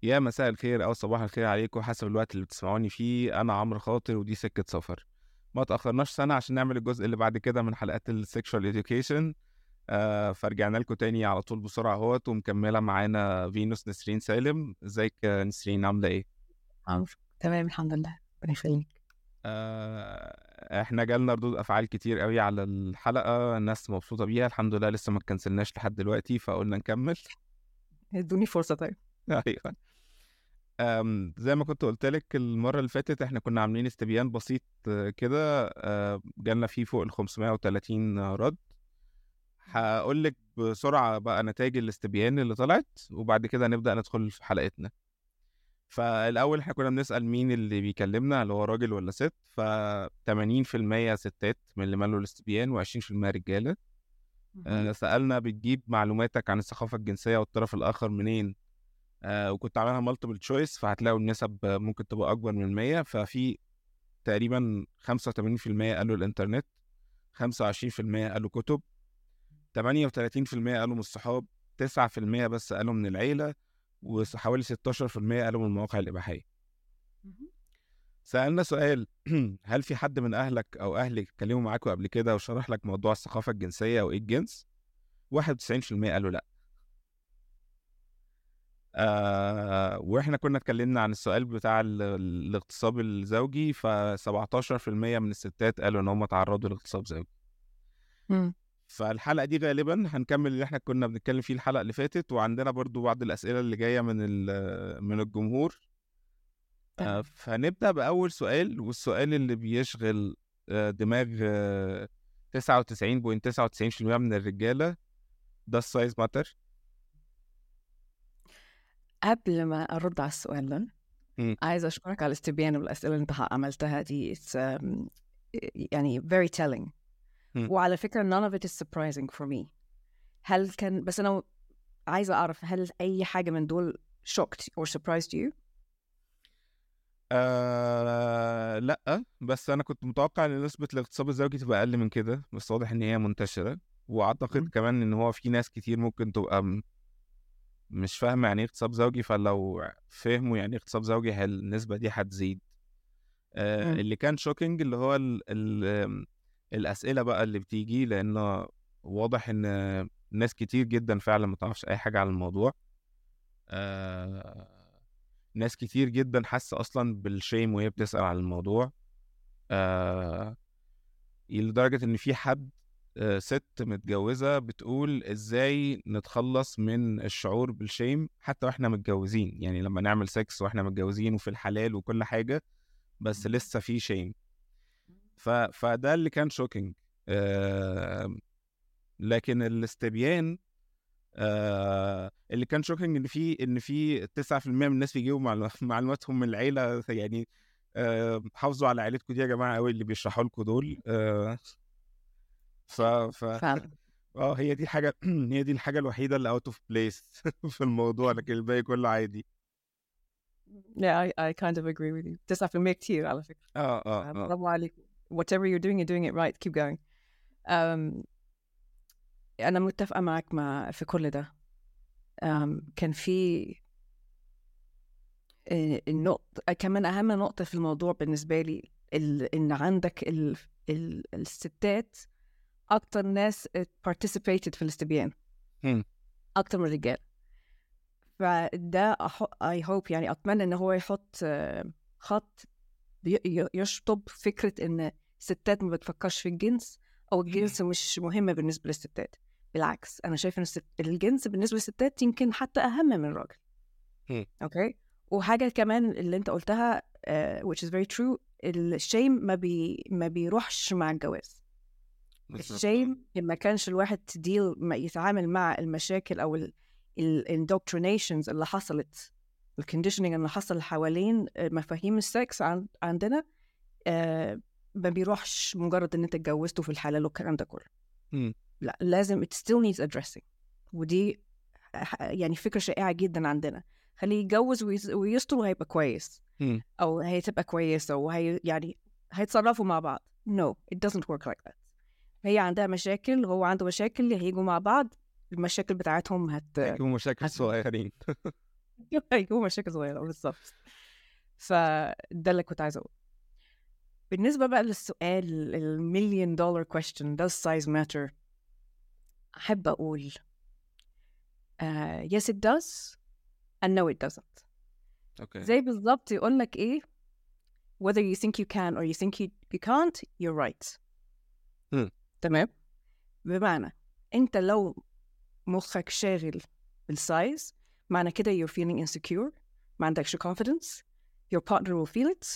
يا مساء الخير او صباح الخير عليكم حسب الوقت اللي بتسمعوني فيه انا عمرو خاطر ودي سكه سفر ما تاخرناش سنه عشان نعمل الجزء اللي بعد كده من حلقات السكشوال اديوكيشن آه فرجعنا لكم تاني على طول بسرعه اهوت ومكمله معانا فينوس نسرين سالم ازيك يا نسرين عامله ايه عمرو تمام الحمد لله ربنا يخليك آه احنا جالنا ردود افعال كتير قوي على الحلقه الناس مبسوطه بيها الحمد لله لسه ما كنسلناش لحد دلوقتي فقلنا نكمل ادوني فرصه طيب ايوه أم، زي ما كنت قلت لك المرة اللي فاتت احنا كنا عاملين استبيان بسيط آه، كده آه، جالنا فيه فوق ال 530 رد هقول لك بسرعة بقى نتائج الاستبيان اللي طلعت وبعد كده نبدأ ندخل في حلقتنا فالأول احنا كنا بنسأل مين اللي بيكلمنا اللي هو راجل ولا ست ف 80% ستات من اللي مالوا الاستبيان و20% رجالة آه، سألنا بتجيب معلوماتك عن الثقافة الجنسية والطرف الآخر منين آه وكنت عاملها مالتيبل تشويس فهتلاقوا النسب آه، ممكن تبقى أكبر من 100 ففي تقريبا 85% قالوا الإنترنت 25% قالوا كتب 38% قالوا من الصحاب 9% بس قالوا من العيلة وحوالي 16% قالوا من المواقع الإباحية سألنا سؤال هل في حد من أهلك أو أهلك اتكلموا معاكوا قبل كده وشرح لك موضوع الثقافة الجنسية وإيه الجنس 91% قالوا لأ آه واحنا كنا اتكلمنا عن السؤال بتاع ال- الاغتصاب الزوجي ف 17% من الستات قالوا ان هم تعرضوا لاغتصاب زوجي مم. فالحلقه دي غالبا هنكمل اللي احنا كنا بنتكلم فيه الحلقه اللي فاتت وعندنا برضو بعض الاسئله اللي جايه من ال- من الجمهور آه تمام. فنبدا باول سؤال والسؤال اللي بيشغل آه، دماغ آه، 99.99% من الرجاله ده السايز ماتر قبل ما ارد على السؤال ده مم. عايزه اشكرك على الاستبيان والاسئله اللي انت عملتها دي It's, um, يعني very telling مم. وعلى فكره none of it is surprising for me هل كان بس انا عايزه اعرف هل اي حاجه من دول shocked or surprised you آه لا بس انا كنت متوقع ان نسبة الاغتصاب الزوجي تبقى اقل من كده بس واضح ان هي منتشرة واعتقد مم. كمان ان هو في ناس كتير ممكن تبقى م- مش فاهمة يعني ايه اغتصاب زوجي فلو فهموا يعني ايه اغتصاب زوجي هل النسبة دي هتزيد آه مم. اللي كان شوكينج اللي هو ال ال آم، الاسئلة بقى اللي بتيجي لانه واضح ان ناس كتير جدا فعلا ما تعرفش اي حاجة عن الموضوع آه ناس كتير جدا حاسة اصلا بالشيم وهي بتسأل عن الموضوع آه لدرجة إن في حد آه ست متجوزة بتقول إزاي نتخلص من الشعور بالشيم حتى وإحنا متجوزين يعني لما نعمل سكس وإحنا متجوزين وفي الحلال وكل حاجة بس لسه في شيم ف... فده اللي كان شوكينج آه لكن الاستبيان آه اللي كان شوكينج ان في ان في 9% من الناس بيجيبوا معلو- معلوماتهم من العيله يعني آه حافظوا على عيلتكم دي يا جماعه قوي اللي بيشرحوا لكم دول آه ف ف فعلا اه هي دي الحاجه هي دي الحاجه الوحيده اللي اوت اوف بليس في الموضوع لكن الباقي كله عادي yeah I, I kind of agree with you 9% كتير على فكره اه اه اه برافو عليك whatever you're doing you're doing it right keep going um, أنا متفقة معك مع في كل ده um, كان في آه، النقطة كمان أهم نقطة في الموضوع بالنسبة لي ال... إن عندك ال... ال... الستات أكتر ناس participated في الاستبيان هم. أكتر من الرجال فده أح... I hope يعني أتمنى إن هو يحط آه، خط بي- ي- يشطب فكرة إن الستات ما بتفكرش في الجنس أو الجنس مش مهم بالنسبة للستات بالعكس أنا شايفة إن الست... الجنس بالنسبة للستات يمكن حتى أهم من الراجل هم. أوكي وحاجة كمان اللي أنت قلتها uh, which is very true الشيم ما بي ما بيروحش مع الجواز بالظبط. الشيم ما كانش الواحد تديل ما يتعامل مع المشاكل او الاندوكترينيشنز اللي حصلت الكونديشننج اللي حصل حوالين مفاهيم السكس عن عندنا آه ما بيروحش مجرد ان انت اتجوزته في الحلال والكلام ده كله مم. لا لازم it still needs addressing ودي ح- يعني فكرة شائعة جدا عندنا خليه يتجوز ويز- ويستر وهيبقى كويس مم. او هتبقى كويسة وهي يعني هيتصرفوا مع بعض no it doesn't work like that هي عندها مشاكل وهو عنده مشاكل هيجوا مع بعض المشاكل بتاعتهم هت هيكونوا مشاكل هت- صغيرين هيكون مشاكل صغيره بالظبط فده اللي كنت عايزه اقوله بالنسبه بقى للسؤال المليون دولار question does size matter احب اقول uh, yes it does and no it doesn't اوكي زي بالظبط يقول لك ايه whether you think you can or you think you, you can't you're right مم. تمام بمعنى انت لو مخك شاغل بالسايز معنى كده you're feeling insecure ما عندكش confidence your partner will feel it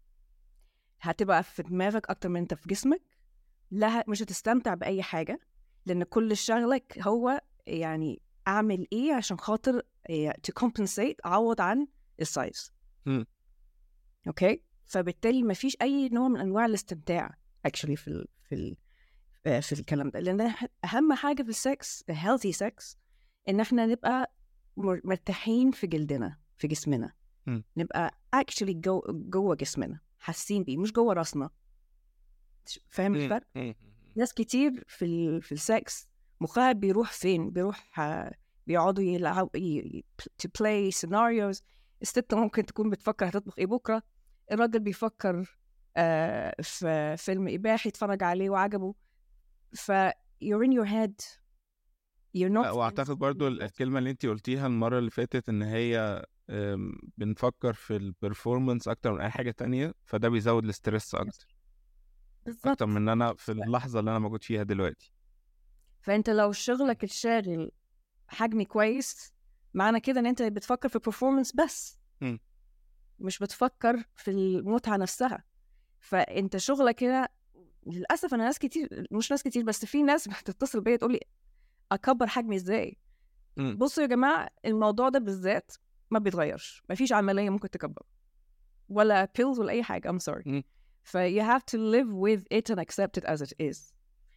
هتبقى في دماغك اكتر من انت في جسمك لا ه- مش هتستمتع باي حاجه لان كل شغلك هو يعني اعمل ايه عشان خاطر إيه to compensate اعوض عن السايز مم. اوكي فبالتالي ما فيش اي نوع من انواع الاستمتاع actually في ال في ال آه، في الكلام ده لان إح- اهم حاجه في السكس healthy sex ان احنا نبقى مر- مرتاحين في جلدنا في جسمنا مم. نبقى actually جو جوه جسمنا حاسين بيه مش جوه راسنا ش- فاهم مم. الفرق؟ مم. ناس كتير في ال في السكس مخها بيروح فين؟ بيروح آه، بيقعدوا يلعبوا ي- ي- to play scenarios الست ممكن تكون بتفكر هتطبخ ايه بكره الراجل بيفكر آه، في فيلم اباحي يتفرج عليه وعجبه ف you're in your head you're not لا واعتقد برضو ال- الكلمه اللي انت قلتيها المره اللي فاتت ان هي أم، بنفكر في البرفورمانس اكتر من اي حاجه تانية فده بيزود الاسترس اكتر بالظبط اكتر من ان انا في اللحظه اللي انا موجود فيها دلوقتي فانت لو شغلك الشاغل حجمي كويس معنى كده ان انت بتفكر في performance بس مم. مش بتفكر في المتعة نفسها فانت شغلك كده للاسف انا ناس كتير مش ناس كتير بس في ناس بتتصل بيا تقول لي اكبر حجمي ازاي مم. بصوا يا جماعه الموضوع ده بالذات ما بيتغيرش مفيش عمليه ممكن تكبر ولا pills ولا اي حاجه I'm sorry مم. ف you have to live with it and accept it as it is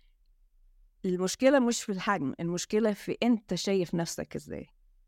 المشكله مش في الحجم المشكله في انت شايف نفسك ازاي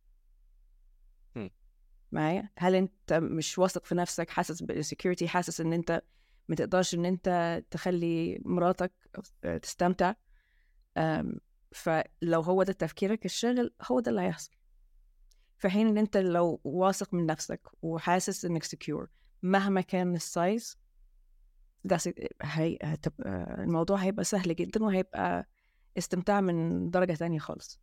مم. معايا هل انت مش واثق في نفسك حاسس بالسكيورتي حاسس ان انت ما تقدرش ان انت تخلي مراتك تستمتع أم، فلو هو ده تفكيرك الشاغل هو ده اللي هيحصل في حين ان انت لو واثق من نفسك وحاسس انك سكيور مهما كان السايز ده س- هي... هتبقى الموضوع هيبقى سهل جدا وهيبقى استمتاع من درجة تانية خالص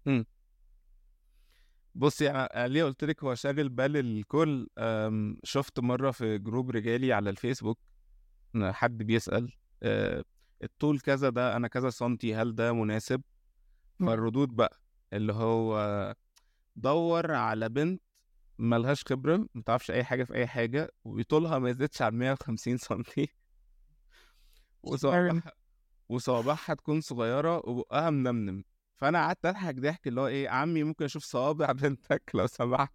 بصي انا ليه قلت لك هو شاغل بال الكل أم، شفت مره في جروب رجالي على الفيسبوك إن حد بيسال أه، الطول كذا ده انا كذا سنتي هل ده مناسب مم. فالردود بقى اللي هو دور على بنت ملهاش خبرة متعرفش أي حاجة في أي حاجة وطولها ما يزيدش عن 150 سنتي وصوابعها وصوابعها تكون صغيرة وبقها منمنم فأنا قعدت أضحك ضحك اللي هو إيه عمي ممكن أشوف صوابع بنتك لو سمحت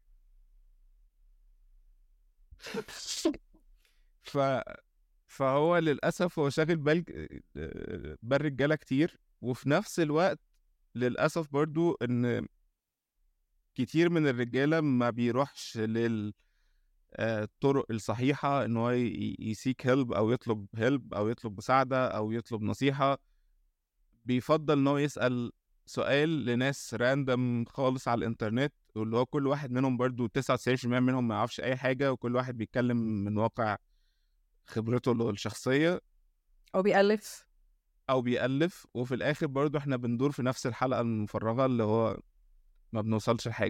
ف فهو للأسف هو شاغل بال بال رجالة كتير وفي نفس الوقت للأسف برضو إن كتير من الرجالة ما بيروحش لل آه، الطرق الصحيحة إن هو ي- يسيك هيلب أو يطلب هيلب أو يطلب مساعدة أو يطلب نصيحة بيفضل إن هو يسأل سؤال لناس راندم خالص على الإنترنت واللي هو كل واحد منهم برضو 99% منهم ما يعرفش أي حاجة وكل واحد بيتكلم من واقع خبرته الشخصية أو بيألف أو بيألف وفي الآخر برضو إحنا بندور في نفس الحلقة المفرغة اللي هو ما بنوصلش لحاجة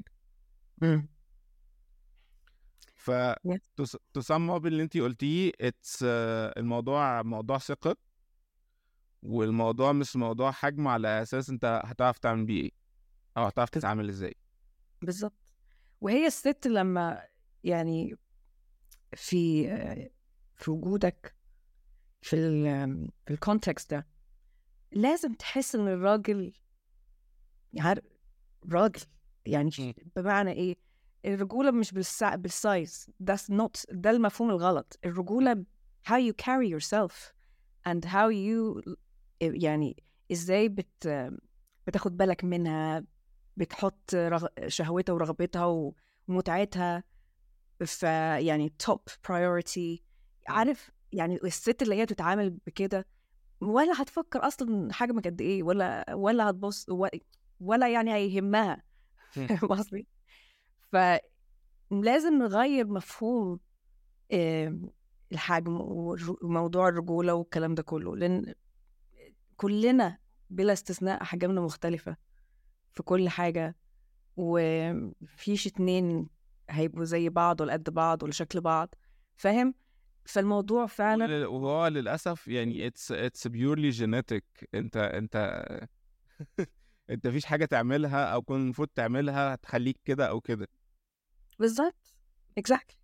ف تس- تسمع باللي انت قلتيه اتس الموضوع موضوع ثقة والموضوع مش موضوع حجم على اساس انت هتعرف تعمل بيه ايه او هتعرف تتعامل ازاي بالظبط وهي الست لما يعني في في وجودك في ال في الكونتكست ده لازم تحس ان الراجل عارف راجل يعني مم. بمعنى ايه الرجوله مش بالسا... بالسايز that's not ده المفهوم الغلط الرجوله how you carry yourself and how you يعني ازاي بت بتاخد بالك منها بتحط رغ... شهوتها ورغبتها ومتعتها في يعني top priority عارف يعني الست اللي هي بتتعامل بكده ولا هتفكر اصلا حجمك قد ايه ولا ولا هتبص و- ولا يعني هيهمها مم. فاهم قصدي؟ ف لازم نغير مفهوم آم، الحجم والر- وموضوع الرجولة والكلام ده كله لأن كلنا بلا استثناء أحجامنا مختلفة في كل حاجة ومفيش اتنين هيبقوا زي بعض ولا قد بعض ولا شكل بعض فاهم فالموضوع فعلا ولل- وهو للاسف يعني اتس اتس بيورلي جينيتك انت انت انت مفيش حاجه تعملها او كنت المفروض تعملها هتخليك كده او كده بالظبط exactly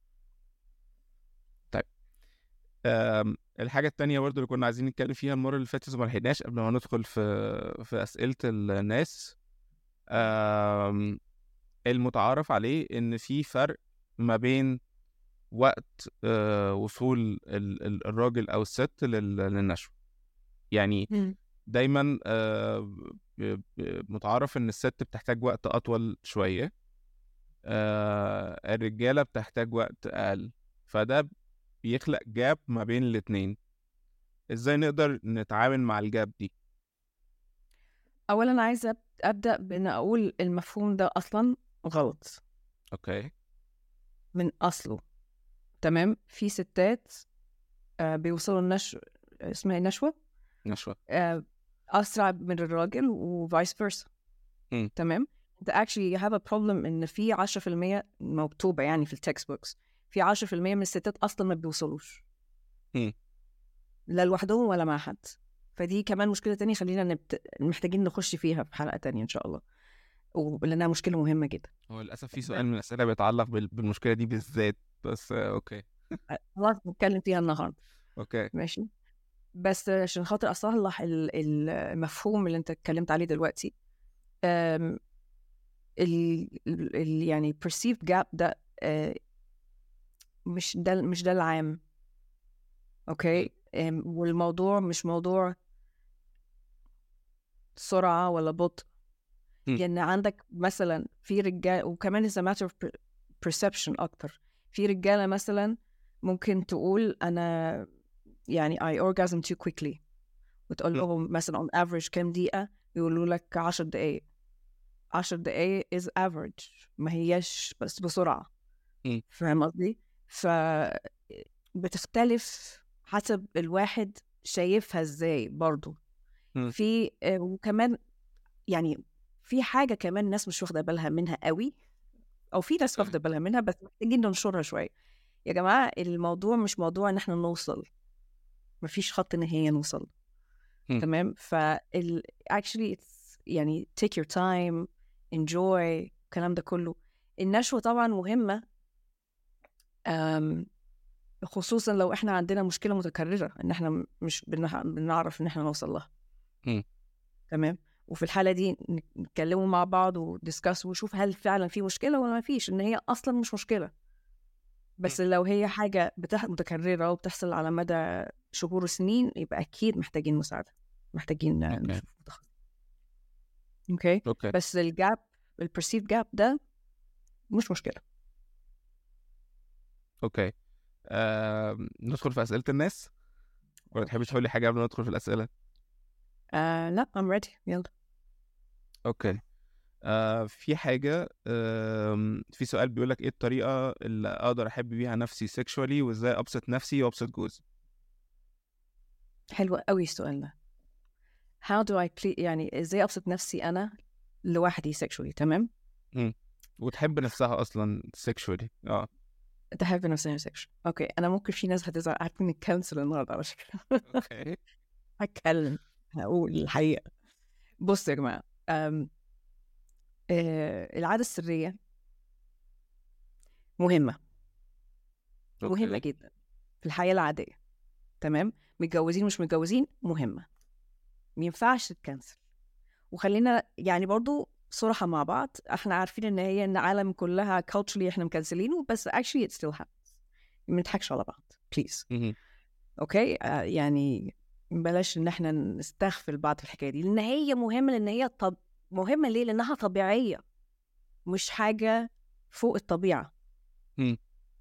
أم، الحاجة التانية برضو اللي كنا عايزين نتكلم فيها المرة اللي فاتت وما لحقناش قبل ما ندخل في في أسئلة الناس أم، المتعارف عليه إن في فرق ما بين وقت أه، وصول ال- ال- الراجل أو الست لل- للنشوة يعني دايما أه، ب- ب- متعارف إن الست بتحتاج وقت أطول شوية أه، الرجالة بتحتاج وقت أقل فده بيخلق جاب ما بين الاتنين ازاي نقدر نتعامل مع الجاب دي اولا عايزه أب- ابدا بان اقول المفهوم ده اصلا غلط اوكي من اصله تمام في ستات آه، بيوصلوا النشو اسمها إيه؟ نشوه نشوة آه، اسرع من الراجل وفايس فيرسا مم. تمام انت actually you have a problem ان في 10% مكتوبه يعني في التكست بوكس في 10% من الستات اصلا ما بيوصلوش مم. لا لوحدهم ولا مع حد فدي كمان مشكله تانية خلينا نبت... محتاجين نخش فيها في حلقه تانية ان شاء الله ولانها مشكله مهمه جدا هو للاسف في سؤال من الاسئله بيتعلق بال- بالمشكله دي بالذات بس آه، اوكي خلاص نتكلم فيها النهارده اوكي ماشي بس عشان خاطر اصلح ال- المفهوم اللي انت اتكلمت عليه دلوقتي أم، ال ال- ال- يعني perceived gap ده آه، مش ده مش ده العام اوكي أم، والموضوع مش موضوع سرعة ولا بطء مم. يعني عندك مثلا في رجال وكمان is a matter of per- perception أكتر في رجالة مثلا ممكن تقول أنا يعني I orgasm too quickly وتقول مم. لهم مثلا on average كام دقيقة يقولوا لك 10 دقايق 10 دقايق is average ما هياش بس بسرعة مم. فاهم قصدي؟ ف بتختلف حسب الواحد شايفها ازاي برضو مم. في آه، وكمان يعني في حاجة كمان الناس مش واخدة بالها منها قوي أو في ناس واخدة بالها منها بس محتاجين ننشرها شوية يا جماعة الموضوع مش موضوع إن إحنا نوصل مفيش خط نهاية نوصل مم. تمام فال actually it's يعني take your time enjoy الكلام ده كله النشوة طبعا مهمة أم، خصوصا لو احنا عندنا مشكلة متكررة ان احنا م- مش بنح- بنعرف ان احنا نوصل لها مم. تمام وفي الحالة دي ن- نتكلموا مع بعض ودiscuss ونشوف هل فعلا في مشكلة ولا ما فيش ان هي اصلا مش مشكلة بس لو هي حاجة بتح... متكررة وبتحصل على مدى شهور وسنين يبقى اكيد محتاجين مساعدة محتاجين أوكي. نشوف متخصص اوكي اوكي بس الجاب البرسيف جاب ده مش مشكلة اوكي آم، ندخل في اسئله الناس ولا تحبي تقولي حاجه قبل ما ندخل في الاسئله آه لا I'm ready يلا اوكي آه في حاجه آم، في سؤال بيقول لك ايه الطريقه اللي اقدر احب بيها نفسي سيكشوالي وازاي ابسط نفسي وابسط جوزي حلو قوي السؤال ده how do I play يعني ازاي ابسط نفسي انا لوحدي sexually تمام وتحب نفسها اصلا سيكشوالي اه تحب نفسها sexual اوكي انا ممكن في ناس هتزعل عارفين نكنسل النهارده على فكره اوكي هتكلم هقول الحقيقه بصوا يا جماعه أم... آه... العاده السريه مهمه مهمه أوكي. جدا في الحياه العاديه تمام متجوزين مش متجوزين مهمه ما ينفعش تتكنسل وخلينا يعني برضو صراحة مع بعض احنا عارفين ان هي ان العالم كلها culturally احنا مكنسلينه بس actually it still happens ما نضحكش على بعض بليز مهم. اوكي آه يعني بلاش ان احنا نستغفل بعض في الحكايه دي لان هي مهمه لان هي طب مهمه ليه لانها طبيعيه مش حاجه فوق الطبيعه مم.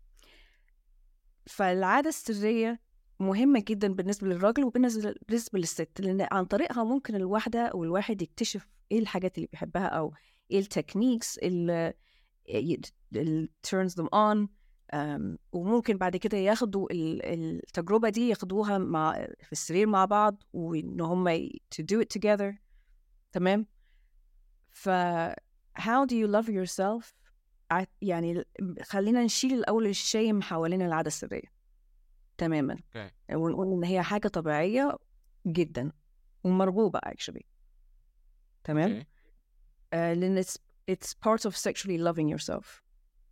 فالعاده السريه مهمه جدا بالنسبه للراجل وبالنسبه بالنسبة للست لان عن طريقها ممكن الواحده او الواحد يكتشف ايه الحاجات اللي بيحبها او ايه التكنيكس اللي it, it turns them on um, وممكن بعد كده ياخدوا ال- التجربة دي ياخدوها مع في السرير مع بعض وإن هم ي- to do it together تمام ف how do you love yourself ع- يعني خلينا نشيل الأول الشيم حوالين العادة السرية تماما اوكي ونقول إن هي حاجة طبيعية جدا ومرغوبة actually تمام اوكي آه، لأن it's, it's part of sexually loving yourself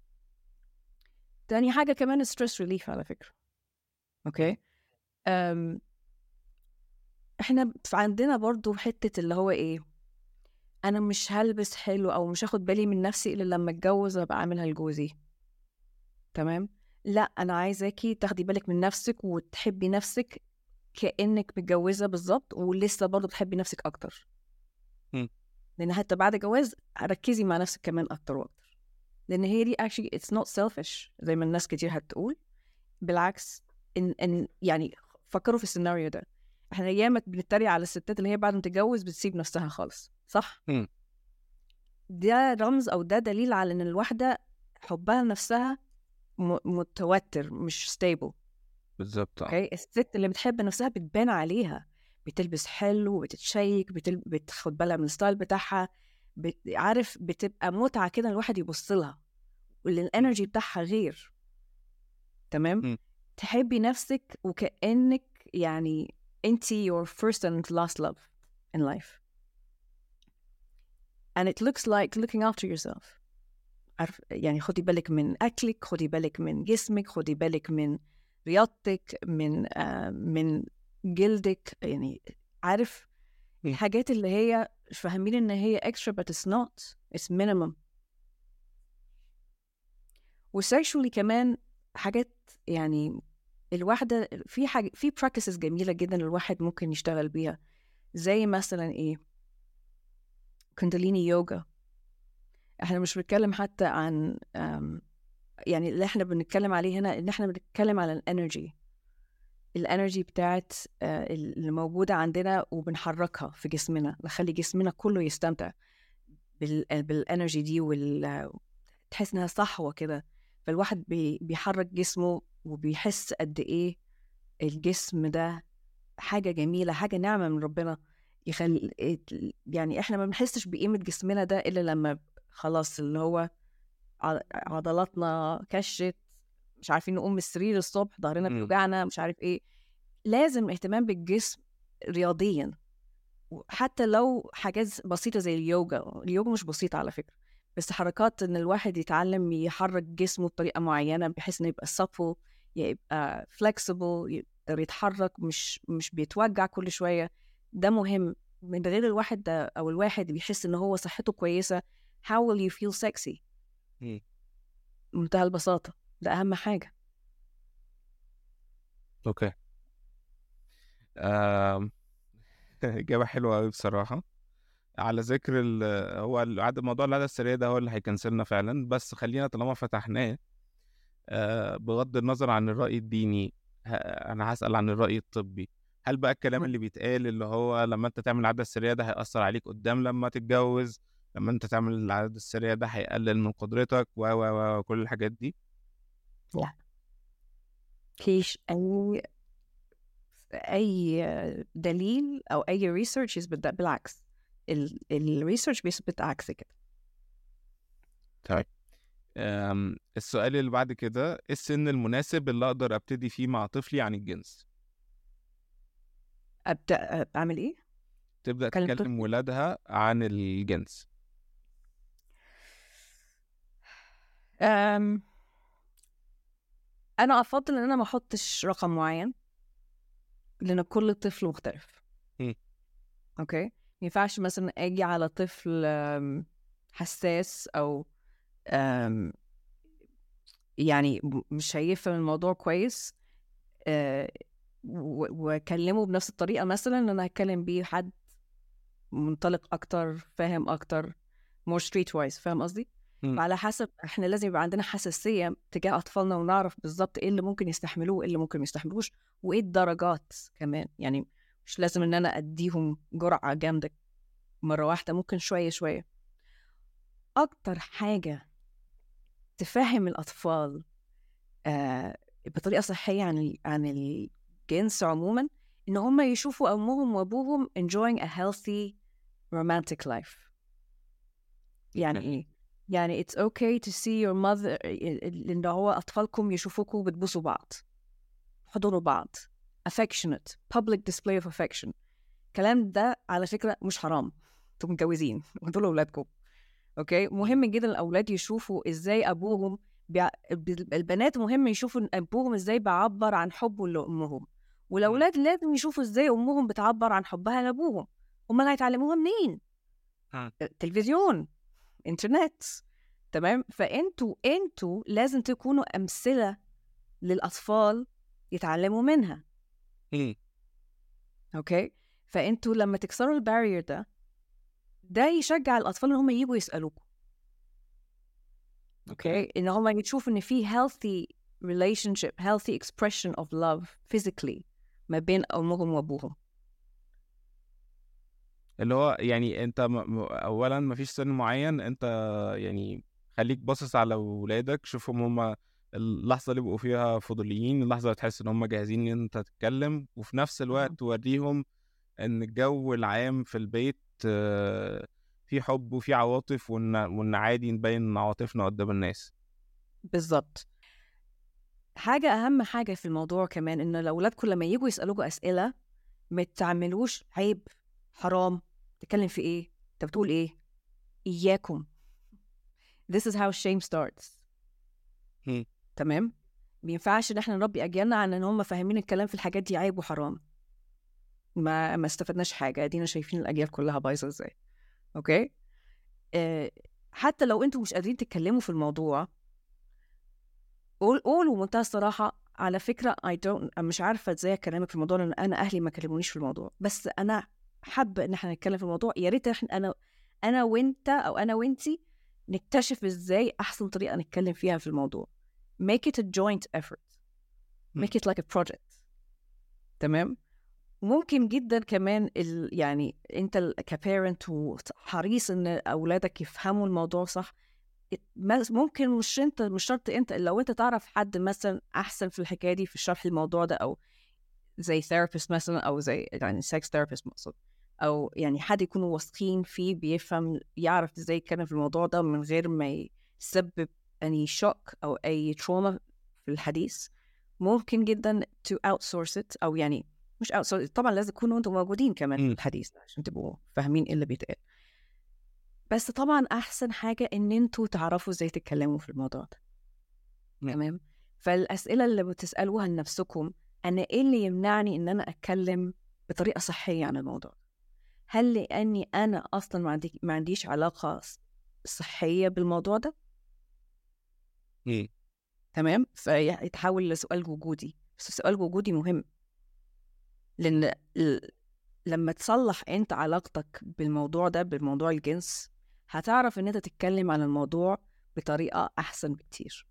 تاني حاجة كمان stress relief على فكرة أوكي أم إحنا في عندنا برضو حتة اللي هو إيه أنا مش هلبس حلو أو مش هاخد بالي من نفسي إلا لما أتجوز وأبقى أعملها لجوزي تمام لا أنا عايزاكي تاخدي بالك من نفسك وتحبي نفسك كأنك متجوزة بالظبط ولسه برضو بتحبي نفسك أكتر مم. لأن حتى بعد الجواز ركزي مع نفسك كمان أكتر وأكتر لأن هي دي actually it's not selfish زي ما الناس كتير هتقول بالعكس إن, إن يعني فكروا في السيناريو ده احنا ياما بنتريق على الستات اللي هي بعد ما تتجوز بتسيب نفسها خالص صح؟ مم. ده رمز او ده دليل على ان الواحده حبها لنفسها م- متوتر مش ستيبل بالظبط اه اوكي الست اللي بتحب نفسها بتبان عليها بتلبس حلو بتتشيك بتل... بتاخد بالها من الستايل بتاعها بت... عارف بتبقى متعه كده الواحد يبص لها والانرجي بتاعها غير تمام مم. تحبي نفسك وكانك يعني انت your first and last love in life and it looks like looking after yourself عارف يعني خدي بالك من اكلك خدي بالك من جسمك خدي بالك من رياضتك من آه من جلدك يعني عارف مم. الحاجات اللي هي فاهمين ان هي extra but it's not it's minimum وسيكشولي كمان حاجات يعني الواحدة في حاجة في practices جميلة جدا الواحد ممكن يشتغل بيها زي مثلا ايه كونداليني يوجا احنا مش بنتكلم حتى عن أم، يعني اللي احنا بنتكلم عليه هنا ان احنا بنتكلم على الانرجي الانرجي بتاعت آه، اللي موجودة عندنا وبنحركها في جسمنا نخلي جسمنا كله يستمتع بال بالانرجي دي وال تحس انها صحوة كده فالواحد بي بيحرك جسمه وبيحس قد ايه الجسم ده حاجة جميلة حاجة نعمة من ربنا يخلي يعني احنا ما بنحسش بقيمة جسمنا ده الا لما خلاص اللي هو ع- عضلاتنا كشت مش عارفين نقوم من السرير الصبح ظهرنا مم. بيوجعنا مش عارف ايه لازم اهتمام بالجسم رياضيا حتى لو حاجات بسيطة زي اليوجا اليوجا مش بسيطة على فكرة بس حركات ان الواحد يتعلم يحرك جسمه بطريقة معينة بحيث انه يبقى supple يبقى flexible يقدر يتحرك مش مش بيتوجع كل شوية ده مهم من غير الواحد ده او الواحد بيحس ان هو صحته كويسة how will you feel sexy مم. منتهى البساطة ده أهم حاجة اوكي آم، إجابة حلوة أوي بصراحة على ذكر ال هو العد- موضوع العادة السرية ده هو اللي هيكنسلنا فعلا بس خلينا طالما فتحناه آه، بغض النظر عن الرأي الديني ه- أنا هسأل عن الرأي الطبي هل بقى الكلام م. اللي بيتقال اللي هو لما أنت تعمل العادة السرية ده هيأثر عليك قدام لما تتجوز لما أنت تعمل العادة السرية ده هيقلل من قدرتك و و و وكل الحاجات دي لا فيش أي أي دليل أو أي ريسيرش يثبت ده بالعكس الريسيرش بيثبت عكس كده طيب آم، السؤال اللي بعد كده إيه السن المناسب اللي أقدر أبتدي فيه مع طفلي عن الجنس أبدأ أعمل إيه؟ تبدأ أكلم تكلم طفلي؟ ولادها عن الجنس أم أنا أفضل إن أنا ما أحطش رقم معين لأن كل طفل مختلف مم. أوكي ما ينفعش مثلا أجي على طفل أم، حساس أو أم، يعني م- مش هيفهم الموضوع كويس أه، و- واكلمه بنفس الطريقه مثلا ان انا هتكلم بيه حد منطلق اكتر فاهم اكتر more street wise فاهم قصدي؟ مم. فعلى حسب احنا لازم يبقى عندنا حساسيه تجاه اطفالنا ونعرف بالظبط ايه اللي ممكن يستحملوه وايه اللي ممكن ما يستحملوش وايه الدرجات كمان يعني مش لازم ان انا اديهم جرعه جامده مره واحده ممكن شويه شويه اكتر حاجه تفهم الأطفال آه بطريقة صحية عن ال عن الجنس عموما إن هم يشوفوا أمهم وأبوهم enjoying a healthy romantic life يعني إيه؟ يعني it's okay to see your mother إن هو أطفالكم يشوفوكوا بتبوسوا بعض حضنوا بعض affectionate public display of affection الكلام ده على فكرة مش حرام انتوا متجوزين ودول أولادكم اوكي مهم جدا الاولاد يشوفوا ازاي ابوهم بيع... البنات مهم يشوفوا ابوهم ازاي بيعبر عن حبه لامهم والاولاد لازم يشوفوا ازاي امهم بتعبر عن حبها لابوهم امال هيتعلموها منين تلفزيون انترنت تمام فانتوا انتوا لازم تكونوا امثله للاطفال يتعلموا منها اوكي فانتوا لما تكسروا البارير ده ده يشجع الاطفال ان هم يجوا يسالوكم اوكي ان هم يشوفوا ان في healthy relationship healthy expression of love physically ما بين امهم وابوهم اللي هو يعني انت م... اولا ما فيش سن معين انت يعني خليك باصص على ولادك شوفهم هم اللحظه اللي بيبقوا فيها فضوليين اللحظه اللي تحس ان هم جاهزين ان انت تتكلم وفي نفس الوقت توريهم ان الجو العام في البيت في حب وفي عواطف وان وان عادي نبين عواطفنا قدام الناس بالظبط حاجة أهم حاجة في الموضوع كمان إن الأولاد لما يجوا يسألوكوا أسئلة ما تعملوش عيب حرام تتكلم في إيه؟ أنت بتقول إيه؟ إياكم This is how shame starts تمام؟ ما ينفعش إن إحنا نربي أجيالنا عن إن هم فاهمين الكلام في الحاجات دي عيب وحرام ما ما استفدناش حاجه ادينا شايفين الاجيال كلها بايظه ازاي اوكي أه حتى لو انتوا مش قادرين تتكلموا في الموضوع قول قولوا بمنتهى الصراحه على فكره اي دونت مش عارفه ازاي اكلمك في الموضوع لان انا اهلي ما كلمونيش في الموضوع بس انا حابه ان احنا نتكلم في الموضوع يا ريت احنا انا انا وانت او انا وانتي نكتشف ازاي احسن طريقه نتكلم فيها في الموضوع make it a joint effort make it like a project تمام ممكن جدا كمان ال... يعني انت كبيرنت وحريص ان اولادك يفهموا الموضوع صح ممكن مش انت مش شرط انت لو انت تعرف حد مثلا احسن في الحكايه دي في شرح الموضوع ده او زي ثيرابيست مثلا او زي يعني سكس ثيرابيست مقصود او يعني حد يكونوا واثقين فيه بيفهم يعرف ازاي يتكلم في الموضوع ده من غير ما يسبب اي شوك او اي تروما في الحديث ممكن جدا to outsource it او يعني مش اوت طبعا لازم تكونوا انتم موجودين كمان في الحديث عشان تبقوا فاهمين ايه اللي بيتقال بس طبعا احسن حاجه ان انتوا تعرفوا ازاي تتكلموا في الموضوع ده تمام فالاسئله اللي بتسالوها لنفسكم انا ايه اللي يمنعني ان انا اتكلم بطريقه صحيه عن الموضوع هل لاني انا اصلا ما, عندي ما عنديش علاقه صحيه بالموضوع ده إيه؟ تمام فيتحول لسؤال وجودي بس السؤال وجودي مهم لان لما تصلح انت علاقتك بالموضوع ده بالموضوع الجنس هتعرف ان انت تتكلم عن الموضوع بطريقه احسن بكتير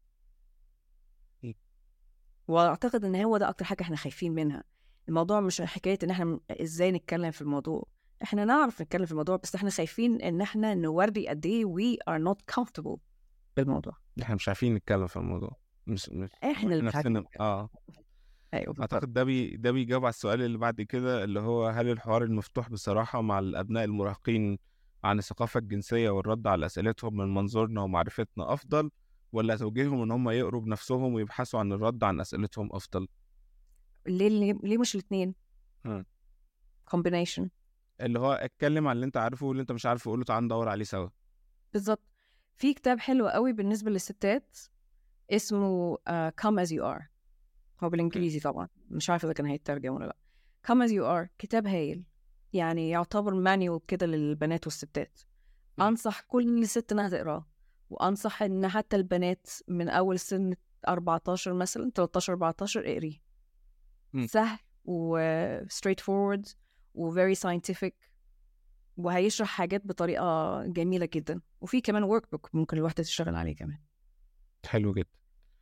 واعتقد ان هو ده اكتر حاجه احنا خايفين منها الموضوع مش حكايه ان احنا ازاي نتكلم في الموضوع احنا نعرف نتكلم في الموضوع بس احنا خايفين ان احنا نوري قد ايه we are not comfortable بالموضوع احنا مش عارفين نتكلم في الموضوع مش مش احنا اللي نفسنا اه ايوه اعتقد ده بي ده بيجاوب على السؤال اللي بعد كده اللي هو هل الحوار المفتوح بصراحه مع الابناء المراهقين عن الثقافه الجنسيه والرد على اسئلتهم من منظورنا ومعرفتنا افضل ولا توجيههم ان هم يقروا بنفسهم ويبحثوا عن الرد عن اسئلتهم افضل ليه ليه مش الاثنين كومبينيشن اللي هو اتكلم عن اللي انت عارفه واللي انت مش عارفه قول له تعال ندور عليه سوا بالظبط في كتاب حلو قوي بالنسبه للستات اسمه uh, Come As You Are هو بالانجليزي طبعا مش عارفه اذا كان هيترجم ولا لا Come as you are كتاب هايل يعني يعتبر مانيوال كده للبنات والستات انصح كل ست انها تقراه وانصح ان حتى البنات من اول سن 14 مثلا 13 14 اقريه سهل و straight forward و very scientific وهيشرح حاجات بطريقه جميله جدا وفي كمان ورك بوك ممكن الواحده تشتغل عليه كمان حلو جدا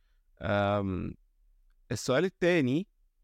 السؤال التاني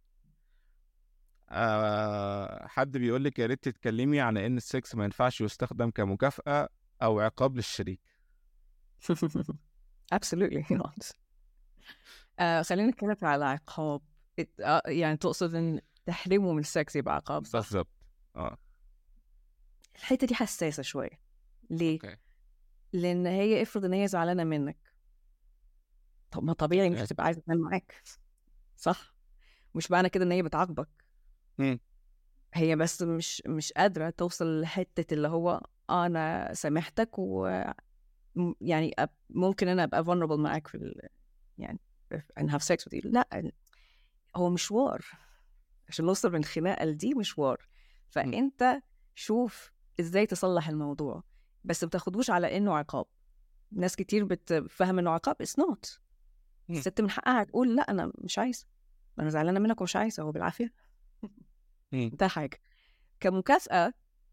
آه حد بيقول لك يا ريت تتكلمي عن ان السكس ما ينفعش يستخدم كمكافأة او عقاب للشريك absolutely not آه خلينا نتكلم على عقاب it- آه يعني تقصد ان تحريمه من السكس يبقى عقاب صح؟ بالظبط اه الحته دي حساسه شويه ليه؟ اوكي لان هي افرض ان هي زعلانه منك طب ما طبيعي مش أوكي. هتبقى عايزه تنام معاك صح مش معنى كده ان هي بتعاقبك مم. هي بس مش مش قادره توصل لحته اللي هو آه انا سامحتك و م- يعني أب- ممكن انا ابقى vulnerable معاك في ال... يعني and have sex with you لا هو مشوار عشان نوصل من الخناقه لدي مشوار فانت شوف ازاي تصلح الموضوع بس ما تاخدوش على انه عقاب ناس كتير بتفهم انه عقاب اتس نوت مم. الست من حقها تقول لا انا مش عايزه انا زعلانه منك ومش عايزه هو بالعافيه مم. ده حاجه كمكافاه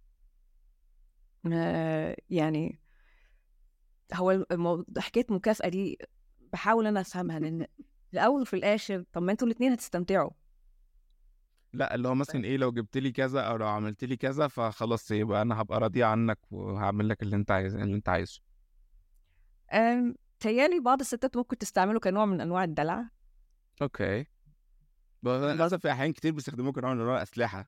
آه، يعني هو المو... حكايه مكافاه دي بحاول انا افهمها لان في الاول وفي الاخر طب ما انتوا الاثنين هتستمتعوا لا اللي هو مثلا ايه لو جبت لي كذا او لو عملت لي كذا فخلاص يبقى انا هبقى راضي عنك وهعمل لك اللي انت عايز اللي انت عايزه أم... تهيألي بعض الستات ممكن تستعمله كنوع من انواع الدلع اوكي بس للاسف في احيان كتير بيستخدموه كنوع من انواع الاسلحه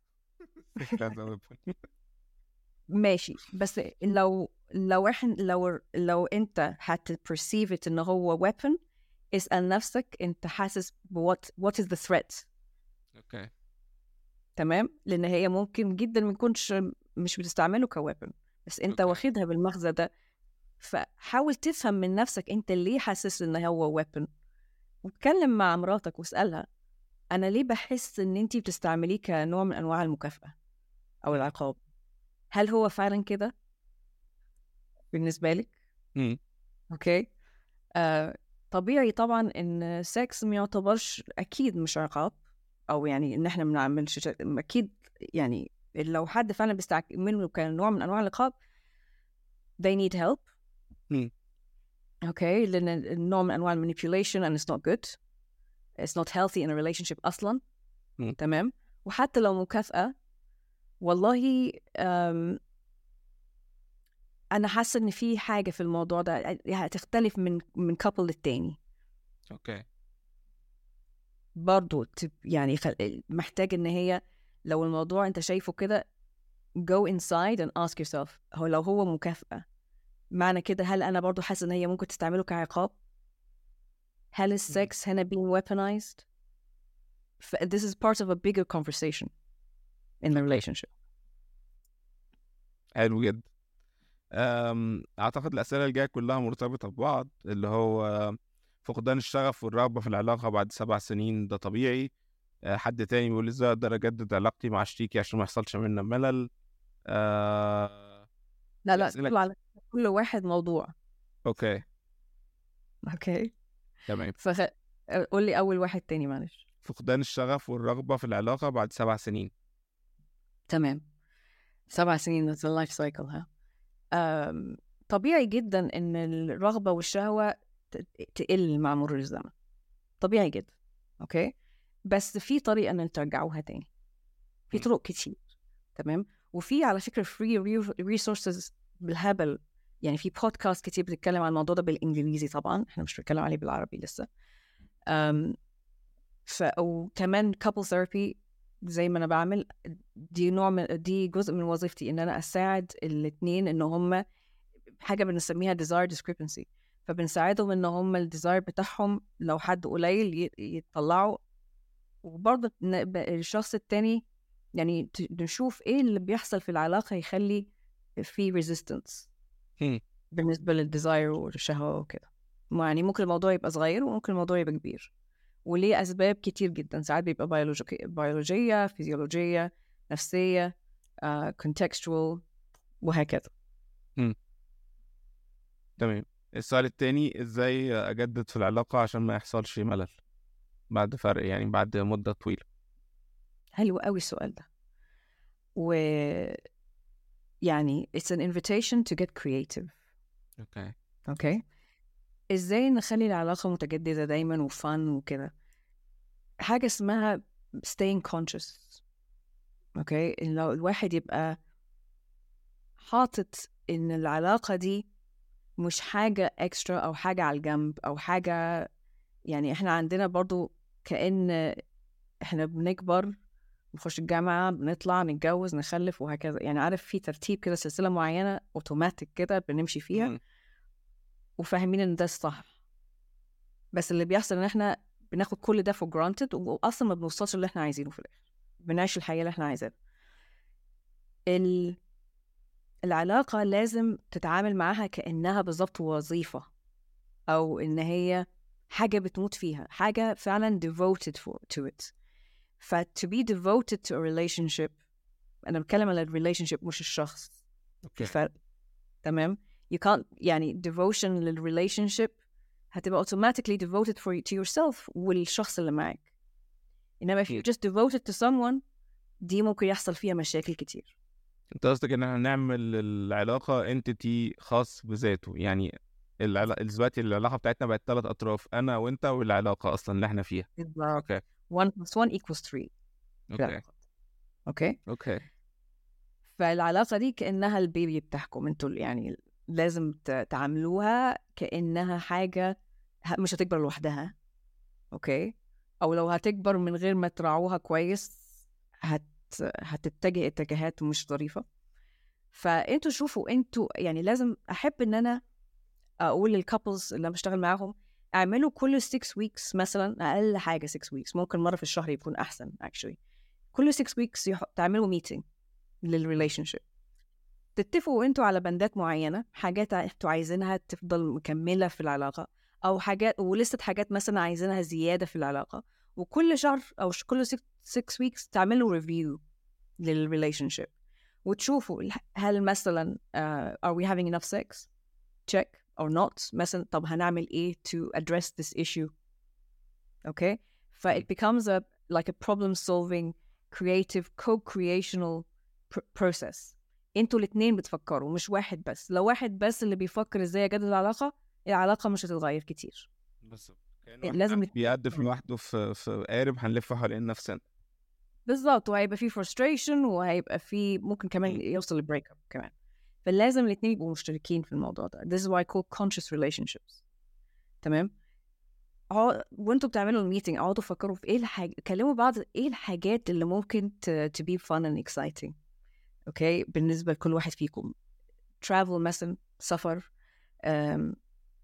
ماشي بس لو لو احنا لو لو انت هتبرسيف ان هو weapon اسأل نفسك انت حاسس بوات what is the threat اوكي تمام لان هي ممكن جدا ما يكونش مش بتستعمله كويبن بس انت أوكي. واخدها بالمغزى ده فحاول تفهم من نفسك انت ليه حاسس ان هو ويبن واتكلم مع مراتك واسالها انا ليه بحس ان انت بتستعمليه كنوع من انواع المكافاه او العقاب هل هو فعلا كده بالنسبه لك مم. اوكي آه طبيعي طبعا ان سكس ما يعتبرش اكيد مش عقاب او يعني ان احنا ما بنعملش شيء- اكيد يعني لو حد فعلا بيستعمله كنوع من انواع العقاب they need help مم. اوكي لان النوع من انواع المانيبيوليشن and it's not good it's not healthy in a relationship اصلا مم. تمام وحتى لو مكافأة والله أم انا حاسه ان في حاجه في الموضوع ده هتختلف من من كابل للتاني اوكي برضو تب- يعني خل... محتاج ان هي لو الموضوع انت شايفه كده go inside and ask yourself هو لو هو مكافأة معنى كده هل انا برضو حاسه ان هي ممكن تستعمله كعقاب هل السكس هنا being weaponized ف- this is part of a bigger conversation in the relationship حلو جدا أم، اعتقد الاسئله الجايه كلها مرتبطه ببعض اللي هو فقدان الشغف والرغبه في العلاقه بعد سبع سنين ده طبيعي أه، حد تاني بيقول ازاي اقدر اجدد علاقتي مع شريكي عشان ما يحصلش منا ملل أه، لا لا الأسئلة كل على كل واحد موضوع اوكي اوكي تمام فخ... قول لي اول واحد تاني معلش فقدان الشغف والرغبه في العلاقه بعد سبع سنين تمام سبع سنين that's a life cycle ها أم... طبيعي جدا ان الرغبه والشهوه ت- تقل مع مرور الزمن طبيعي جدا اوكي بس في طريقه ان ترجعوها تاني في م. طرق كتير تمام وفي على فكره فري ريسورسز بالهبل يعني في بودكاست كتير بتتكلم عن الموضوع ده بالانجليزي طبعا احنا مش بنتكلم عليه بالعربي لسه أم ف وكمان couple therapy زي ما انا بعمل دي نوع من دي جزء من وظيفتي ان انا اساعد الاثنين ان هم حاجه بنسميها desire discrepancy فبنساعدهم ان هم الديزاير بتاعهم لو حد قليل ي- يطلعوا وبرضه ن- ب- الشخص التاني يعني ت- نشوف ايه اللي بيحصل في العلاقه يخلي في resistance هم. بالنسبه للديزاير والشهوه وكده يعني ممكن الموضوع يبقى صغير وممكن الموضوع يبقى كبير وليه اسباب كتير جدا ساعات بيبقى بيولوجيكي بيولوجيه فيزيولوجيه نفسيه آه، contextual وهكذا تمام السؤال التاني ازاي اجدد في العلاقه عشان ما يحصلش ملل بعد فرق يعني بعد مده طويله حلو قوي السؤال ده و يعني it's an invitation to get creative اوكي اوكي ازاي نخلي العلاقة متجددة دايما وفن وكده حاجة اسمها staying conscious اوكي لو الواحد يبقى حاطط ان العلاقة دي مش حاجة اكسترا أو حاجة على الجنب أو حاجة يعني احنا عندنا برضو كأن احنا بنكبر نخش الجامعة بنطلع نتجوز نخلف وهكذا يعني عارف في ترتيب كده سلسلة معينة اوتوماتيك كده بنمشي فيها مم. وفاهمين ان ده الصح بس اللي بيحصل ان احنا بناخد كل ده for granted واصلا ما بنوصلش اللي احنا عايزينه في الاخر بنعيش الحياة اللي احنا عايزينها ال... العلاقة لازم تتعامل معاها كأنها بالظبط وظيفة أو إن هي حاجة بتموت فيها حاجة فعلا devoted for, to it ف to be devoted to a relationship أنا بتكلم على ال relationship مش الشخص في اوكي فرق تمام you can't يعني devotion للrelationship هتبقى automatically devoted for to yourself والشخص اللي معاك إنما if أكيد. you're just devoted to someone دي ممكن يحصل فيها مشاكل كتير انت قصدك ان احنا نعمل العلاقه انتيتي خاص بذاته يعني العلا- دلوقتي العلاقه بتاعتنا بقت ثلاث اطراف انا وانت والعلاقه اصلا اللي احنا فيها بالظبط اوكي 1 plus 1 equals 3 في اوكي العلاقات اوكي اوكي فالعلاقة دي كأنها البيبي بتاعكم انتوا يعني لازم ت- تعاملوها كأنها حاجة ه- مش هتكبر لوحدها اوكي او لو هتكبر من غير ما تراعوها كويس هت هتتجه اتجاهات مش ظريفة فانتوا شوفوا انتوا يعني لازم احب ان انا اقول للكابلز اللي أنا بشتغل معاهم اعملوا كل 6 ويكس مثلا اقل حاجه 6 ويكس ممكن مره في الشهر يكون احسن actually كل 6 ويكس تعملوا ميتنج للريليشن شيب تتفقوا انتوا على بندات معينه حاجات انتوا عايزينها تفضل مكمله في العلاقه او حاجات ولسه حاجات مثلا عايزينها زياده في العلاقه وكل شهر او ش- كل 6 ويكس تعملوا ريفيو للريليشن شيب وتشوفوا الح- هل مثلا uh, are we having enough sex check or not مثلا طب هنعمل ايه to address this issue okay ف it becomes a like a problem solving creative co-creational pr- process انتوا الاتنين بتفكروا مش واحد بس لو واحد بس اللي بيفكر ازاي اجدد العلاقة العلاقة مش هتتغير كتير بالظبط لازم يت- بيقدف لوحده في في قارب هنلف حوالين نفسنا بالظبط وهيبقى فيه frustration وهيبقى فيه ممكن كمان يوصل لبريك اب كمان فلازم الاتنين يبقوا مشتركين في الموضوع ده this is why I call conscious relationships تمام اقعد- وانتوا بتعملوا الميتنج اقعدوا فكروا في ايه الحاجة كلموا بعض ايه الحاجات اللي ممكن ت... to be fun and exciting اوكي بالنسبة لكل واحد فيكم travel مثلا سفر أم...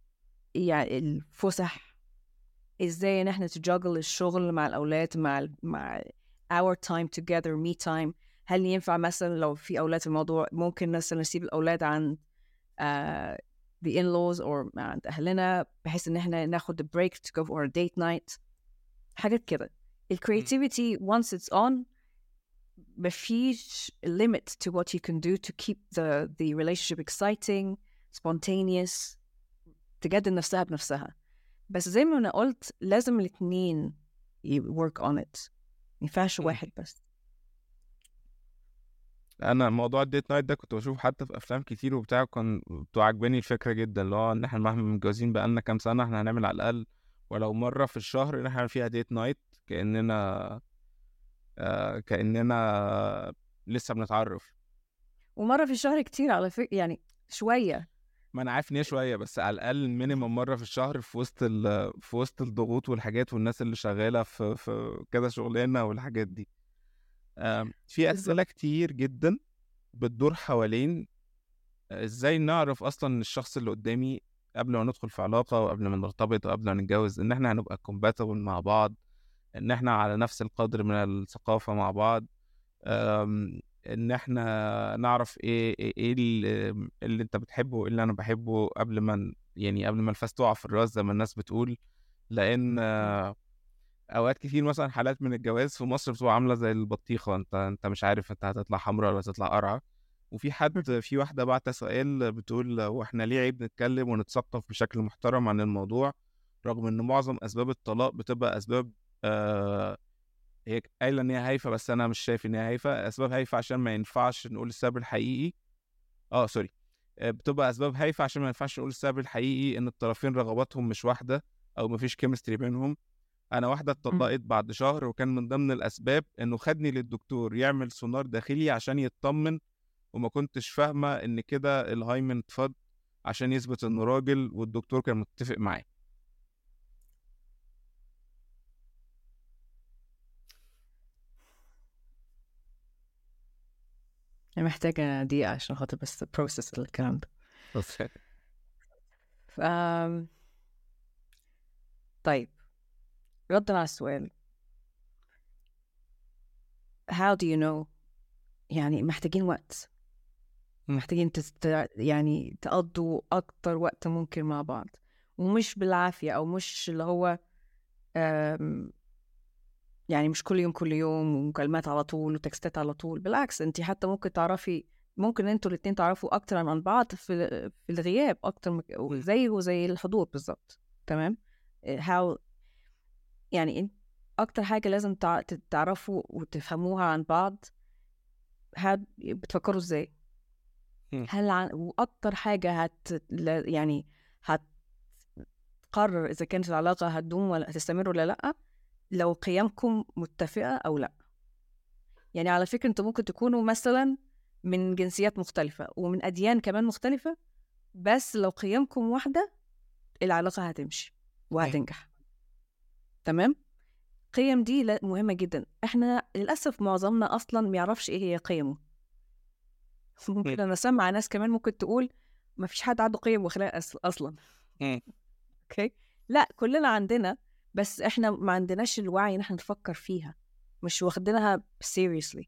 يعني الفسح ازاي ان احنا تجاجل الشغل مع الاولاد مع ال- مع our time together me time هل ينفع مثلا لو في اولاد في الموضوع ممكن مثلا نسيب الاولاد عند uh, the in-laws or عند اهلنا بحيث ان احنا ناخد a break to go for a date night حاجات كده ال creativity once it's on مفيش limit to what you can do to keep the the relationship exciting spontaneous تجدد نفسها بنفسها بس زي ما انا قلت لازم الاتنين ي- work on it ما ينفعش مم. واحد بس انا موضوع الديت نايت ده كنت بشوف حتى في افلام كتير وبتاع كان بتوع عجباني الفكره جدا اللي هو ان احنا مهما متجوزين بقالنا كام سنه احنا هنعمل على الاقل ولو مره في الشهر ان احنا فيها ديت نايت كاننا آه كاننا لسه بنتعرف ومرة في الشهر كتير على فكرة يعني شوية ما انا عارف ان هي شويه بس على الاقل مينيمم مره في الشهر في وسط ال- في وسط الضغوط والحاجات والناس اللي شغاله في في كذا شغلانه والحاجات دي آم، في اسئله كتير جدا بتدور حوالين ازاي نعرف اصلا ان الشخص اللي قدامي قبل ما ندخل في علاقه وقبل ما نرتبط وقبل ما نتجوز ان احنا هنبقى compatible مع بعض ان احنا على نفس القدر من الثقافه مع بعض أم، ان احنا نعرف ايه ايه إيه اللي, اللي انت بتحبه وايه اللي انا بحبه قبل ما ن- يعني قبل ما الفاس تقع في الراس زي ما الناس بتقول لان آه، اوقات كتير مثلا حالات من الجواز في مصر بتبقى عامله زي البطيخه انت انت مش عارف انت هتطلع حمراء ولا هتطلع قرعه وفي حد في واحده بعت سؤال بتقول هو احنا ليه عيب نتكلم ونتثقف بشكل محترم عن الموضوع رغم ان معظم اسباب الطلاق بتبقى اسباب آه هي قايله ان هي هايفه بس انا مش شايف ان هي هايفه اسباب هايفه عشان ما ينفعش نقول السبب الحقيقي اه سوري آه، بتبقى اسباب هايفه عشان ما ينفعش نقول السبب الحقيقي ان الطرفين رغباتهم مش واحده او مفيش كيمستري بينهم انا واحده اتطلقت بعد شهر وكان من ضمن الاسباب انه خدني للدكتور يعمل سونار داخلي عشان يطمن وما كنتش فاهمه ان كده الهايمن اتفض عشان يثبت انه راجل والدكتور كان متفق معاه أنا محتاجة دقيقة عشان خاطر بس بروسس الكلام ده ف... طيب ردا على السؤال how do you know يعني محتاجين وقت مم. محتاجين تست... يعني تقضوا أكتر وقت ممكن مع بعض ومش بالعافية أو مش اللي هو أم... يعني مش كل يوم كل يوم ومكالمات على طول وتكستات على طول بالعكس انت حتى ممكن تعرفي ممكن انتوا الاتنين تعرفوا اكتر عن بعض في في الغياب اكتر مك... زيه زي الحضور بالظبط تمام how يعني انت اكتر حاجه لازم تع... تعرفوا وتفهموها عن بعض هاد بتفكروا ازاي مم. هل عن... واكتر حاجه هت لا- يعني هتقرر اذا كانت العلاقه هتدوم ولا هتستمر ولا لا لو قيمكم متفقه او لا يعني على فكره انتوا ممكن تكونوا مثلا من جنسيات مختلفه ومن اديان كمان مختلفه بس لو قيمكم واحده العلاقه هتمشي وهتنجح تمام قيم دي لا- مهمه جدا احنا للاسف معظمنا اصلا ما يعرفش ايه هي قيمه ممكن انا سامعه ناس كمان ممكن تقول ما فيش حد عنده قيم واخلاق أص- اصلا مم. اوكي لا كلنا عندنا بس احنا ما عندناش الوعي ان احنا نفكر فيها مش واخدينها seriously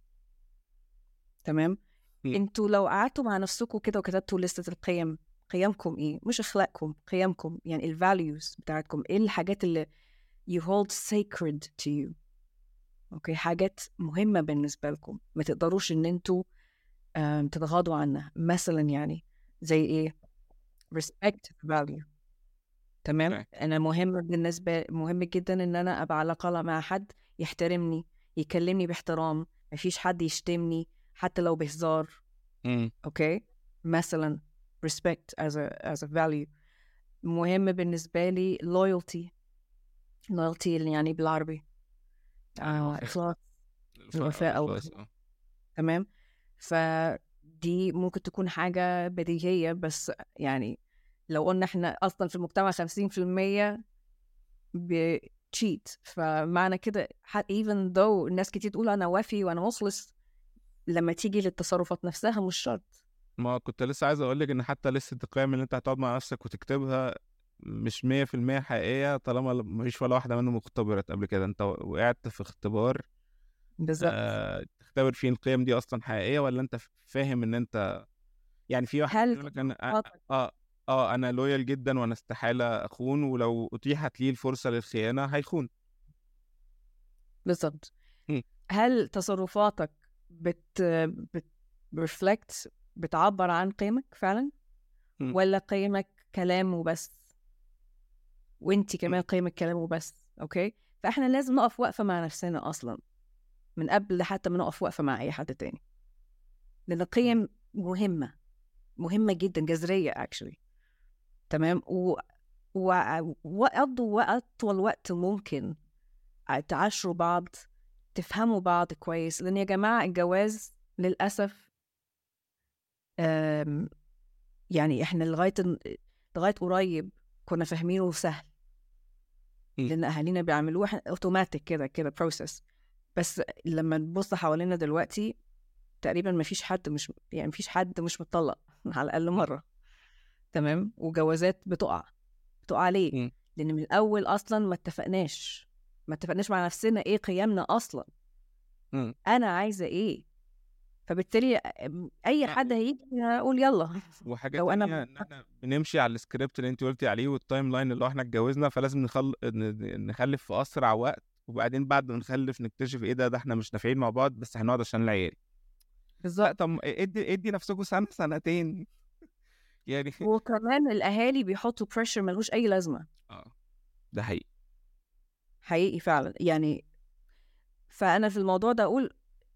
تمام مم. انتوا لو قعدتوا مع نفسكم كده وكتبتوا لستة القيم قيمكم ايه مش اخلاقكم قيمكم يعني الفاليوز بتاعتكم ايه الحاجات اللي you hold sacred to you اوكي حاجات مهمة بالنسبة لكم ما تقدروش ان انتوا آم، تتغاضوا عنها مثلا يعني زي ايه respect value تمام أوكي. انا مهم بالنسبه مهم جدا ان انا ابقى على علاقه مع حد يحترمني يكلمني باحترام مفيش حد يشتمني حتى لو بهزار مم. اوكي مثلا respect as a as a value مهم بالنسبه لي loyalty loyalty اللي يعني بالعربي آه الوفاء. إخلاص الوفاء أو خلاص، آه. تمام فدي ممكن تكون حاجة بديهية بس يعني لو قلنا احنا اصلا في المجتمع 50% بتشيت فمعنى كده ح- even though الناس كتير تقول انا وافي وانا مخلص لما تيجي للتصرفات نفسها مش شرط ما كنت لسه عايز اقول لك ان حتى لسه القيم اللي انت هتقعد مع نفسك وتكتبها مش 100% حقيقية طالما مفيش ولا واحدة منهم اختبرت قبل كده انت وقعت في اختبار بالظبط آه تختبر فيه القيم دي اصلا حقيقية ولا انت فاهم ان انت يعني في واحد هل يقول لك انا اه تصرفاتك- اه, آه انا لويال جدا وانا استحالة اخون ولو اتيحت لي الفرصة للخيانة هيخون بالظبط مم. هل تصرفاتك بت بت reflect بتعبر عن قيمك فعلا مم. ولا قيمك كلام وبس وانتي كمان قيمك كلام وبس اوكي فاحنا لازم نقف وقفه مع نفسنا اصلا من قبل حتى ما نقف وقفه مع اي حد تاني لان القيم مهمه مهمه جدا جذريه actually تمام و و- وقضوا اطول وقت ممكن تعاشروا بعض تفهموا بعض كويس لان يا جماعه الجواز للاسف أم، يعني احنا لغايه لغايه قريب كنا فاهمينه سهل مم. لان اهالينا بيعملوه احنا اوتوماتيك كده كده بروسس بس لما نبص حوالينا دلوقتي تقريبا ما فيش حد مش يعني ما فيش حد مش متطلق على الاقل مره تمام وجوازات بتقع بتقع ليه مم. لان من الاول اصلا ما اتفقناش ما اتفقناش مع نفسنا ايه قيمنا اصلا مم. انا عايزه ايه فبالتالي اي لا، حد هيجي هقول يلا وحاجة لو أنا- تانية ان احنا بنمشي على السكريبت اللي انت قلتي عليه والتايم لاين اللي هو احنا اتجوزنا فلازم نخل... ن- نخلف في اسرع وقت وبعدين بعد ما نخلف نكتشف ايه ده ده احنا مش نافعين مع بعض بس هنقعد عشان العيال لا بالظبط طب ادي ادي نفسكم سنة سنتين يعني وكمان الاهالي بيحطوا بريشر ملوش اي لازمه اه ده حقيقي حقيقي فعلا يعني فانا في الموضوع ده اقول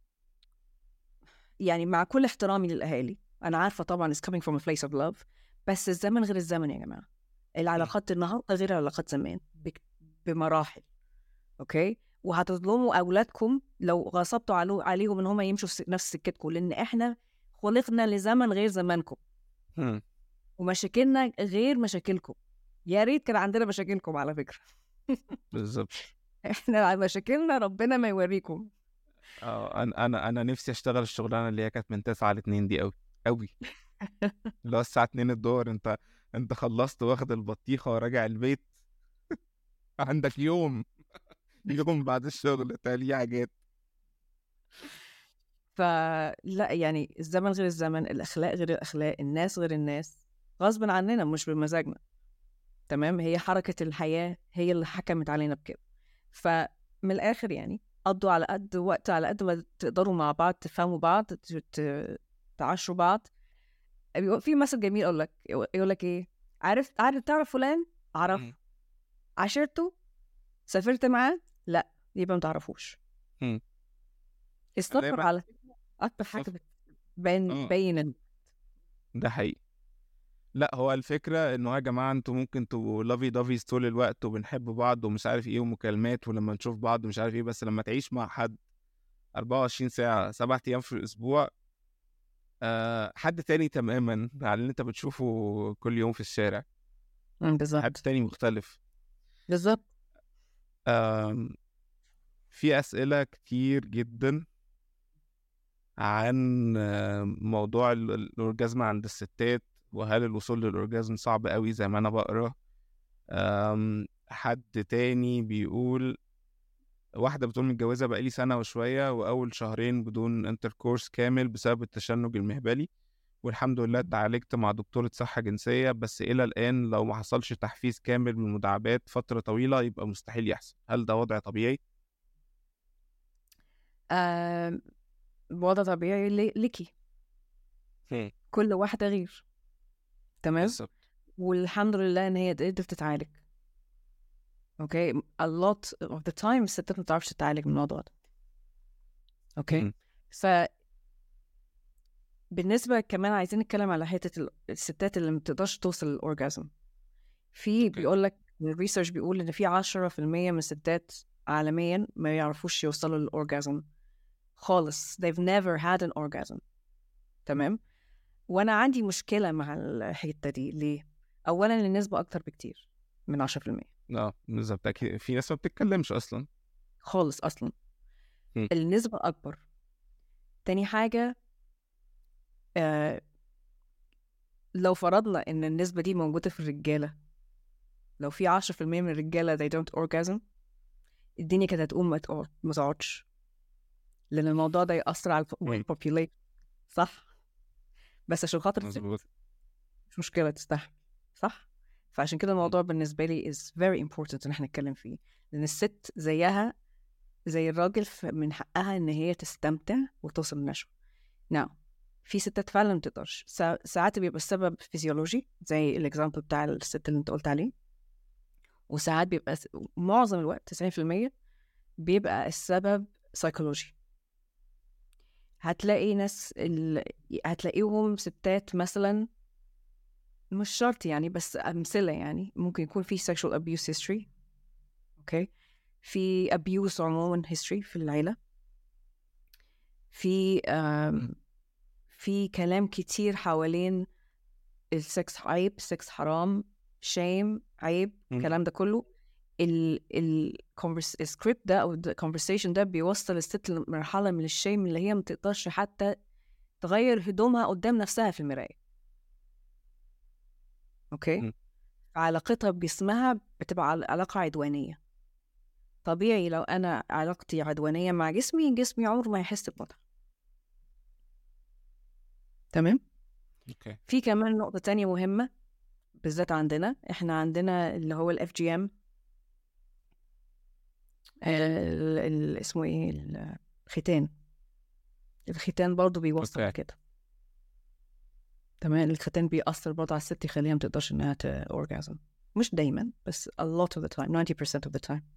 يعني مع كل احترامي للاهالي انا عارفه طبعا it's coming from a place of love بس الزمن غير الزمن يا جماعه العلاقات النهارده غير علاقات زمان بك- بمراحل اوكي وهتظلموا اولادكم لو غصبتوا علو- عليهم ان هم يمشوا في س- نفس سكتكم لان احنا خلقنا لزمن غير زمانكم مم. ومشاكلنا غير مشاكلكم يا ريت كان عندنا مشاكلكم على فكره بالظبط احنا مشاكلنا ربنا ما يوريكم اه انا انا انا نفسي اشتغل الشغلانه اللي هي كانت من 9 ل 2 دي قوي قوي اللي هو الساعه 2 الظهر انت انت خلصت واخد البطيخه وراجع البيت عندك يوم يوم بعد الشغل تالي حاجات فلا يعني الزمن غير الزمن الاخلاق غير الاخلاق الناس غير الناس غصب عننا مش بمزاجنا تمام هي حركه الحياه هي اللي حكمت علينا بكده فمن الاخر يعني قضوا على قد وقت على قد ما تقدروا مع بعض تفهموا بعض ت- ت- تعاشروا بعض بيقول- في مثل جميل يقول لك يقول لك ايه عارف عارف تعرف فلان اعرف مم. عاشرته سافرت معاه لا يبقى ما تعرفوش مم. السفر دايما على اكتر حاجه السفر بتبين اه بين ده حقيقي لا هو الفكرة انه يا جماعة انتوا ممكن تبقوا لافي دافيز طول الوقت وبنحب بعض ومش عارف ايه ومكالمات ولما نشوف بعض مش عارف ايه بس لما تعيش مع حد 24 ساعة سبعة ايام في الاسبوع آه حد تاني تماما على اللي انت بتشوفه كل يوم في الشارع مم، حد بالظبط تاني مختلف بالظبط آم، في أسئلة كتير جدا عن آه، موضوع ال- ال- الأورجازم عند الستات وهل الوصول للأورجازم صعب قوي زي ما أنا بقرا آم، حد تاني بيقول واحدة بتقول متجوزة بقالي سنة وشوية وأول شهرين بدون انتركورس كامل بسبب التشنج المهبلي والحمد لله اتعالجت مع دكتورة صحة جنسية بس إلى الآن لو ما حصلش تحفيز كامل بالمداعبات فترة طويلة يبقى مستحيل يحصل هل ده وضع طبيعي؟ آم، وضع طبيعي لي- ليكي هم، كل واحده غير تمام بالظبط والحمد لله ان هي قدرت تتعالج اوكي a lot of the time الستات ما بتعرفش تتعالج من الموضوع ده اوكي مم. ف بالنسبة كمان عايزين نتكلم على حتة ال- الستات اللي ما بتقدرش توصل للأورجازم في اوكي بيقول لك الريسيرش بيقول إن في 10% من الستات عالميا ما يعرفوش يوصلوا للأورجازم خالص they've never had an orgasm تمام وأنا عندي مشكلة مع الحتة دي ليه؟ أولا النسبة أكتر بكتير من 10% اه بالظبط أكيد في ناس ما بتتكلمش أصلا خالص أصلا هم، النسبة أكبر تاني حاجة آه لو فرضنا إن النسبة دي موجودة في الرجالة لو في 10% من الرجالة they don't orgasm الدنيا كانت هتقوم ما تقعد ما تقعدش لأن الموضوع ده يأثر على مم، البوبيوليشن صح بس عشان خاطر الست مظبوط مش مشكلة تستحمل صح فعشان كده مم، الموضوع بالنسبة لي is very important إن احنا نتكلم فيه لأن الست زيها زي الراجل ف- من حقها إن هي تستمتع وتوصل للنشوة نعم في ستات فعلا ما بتقدرش سا- ساعات بيبقى السبب فيزيولوجي زي الاكزامبل بتاع الست اللي انت قلت عليه وساعات بيبقى س- معظم الوقت 90% بيبقى السبب سيكولوجي هتلاقي ناس ال... هتلاقيهم ستات مثلا مش شرط يعني بس أمثلة يعني ممكن يكون في sexual abuse history اوكي في abuse عموما history في العيلة في آم، مم، في كلام كتير حوالين السكس عيب السكس حرام شيم عيب مم، الكلام ده كله ال ال السكريبت ده او الكونفرسيشن ده بيوصل الست لمرحله من الشيم اللي هي ما تقدرش حتى تغير هدومها قدام نفسها في المرايه اوكي مم، علاقتها بجسمها بتبقى عل- علاقه عدوانيه طبيعي لو انا علاقتي عدوانيه مع جسمي جسمي عمره ما يحس بمتعه تمام اوكي في كمان نقطه تانية مهمه بالذات عندنا احنا عندنا اللي هو الاف جي ام اسمه ايه الختان الختان برضه بيوصل اوكي كده تمام الختان بيأثر برضه على الست يخليها ما تقدرش انها تورجازم مش دايما بس a lot of the time 90% of the time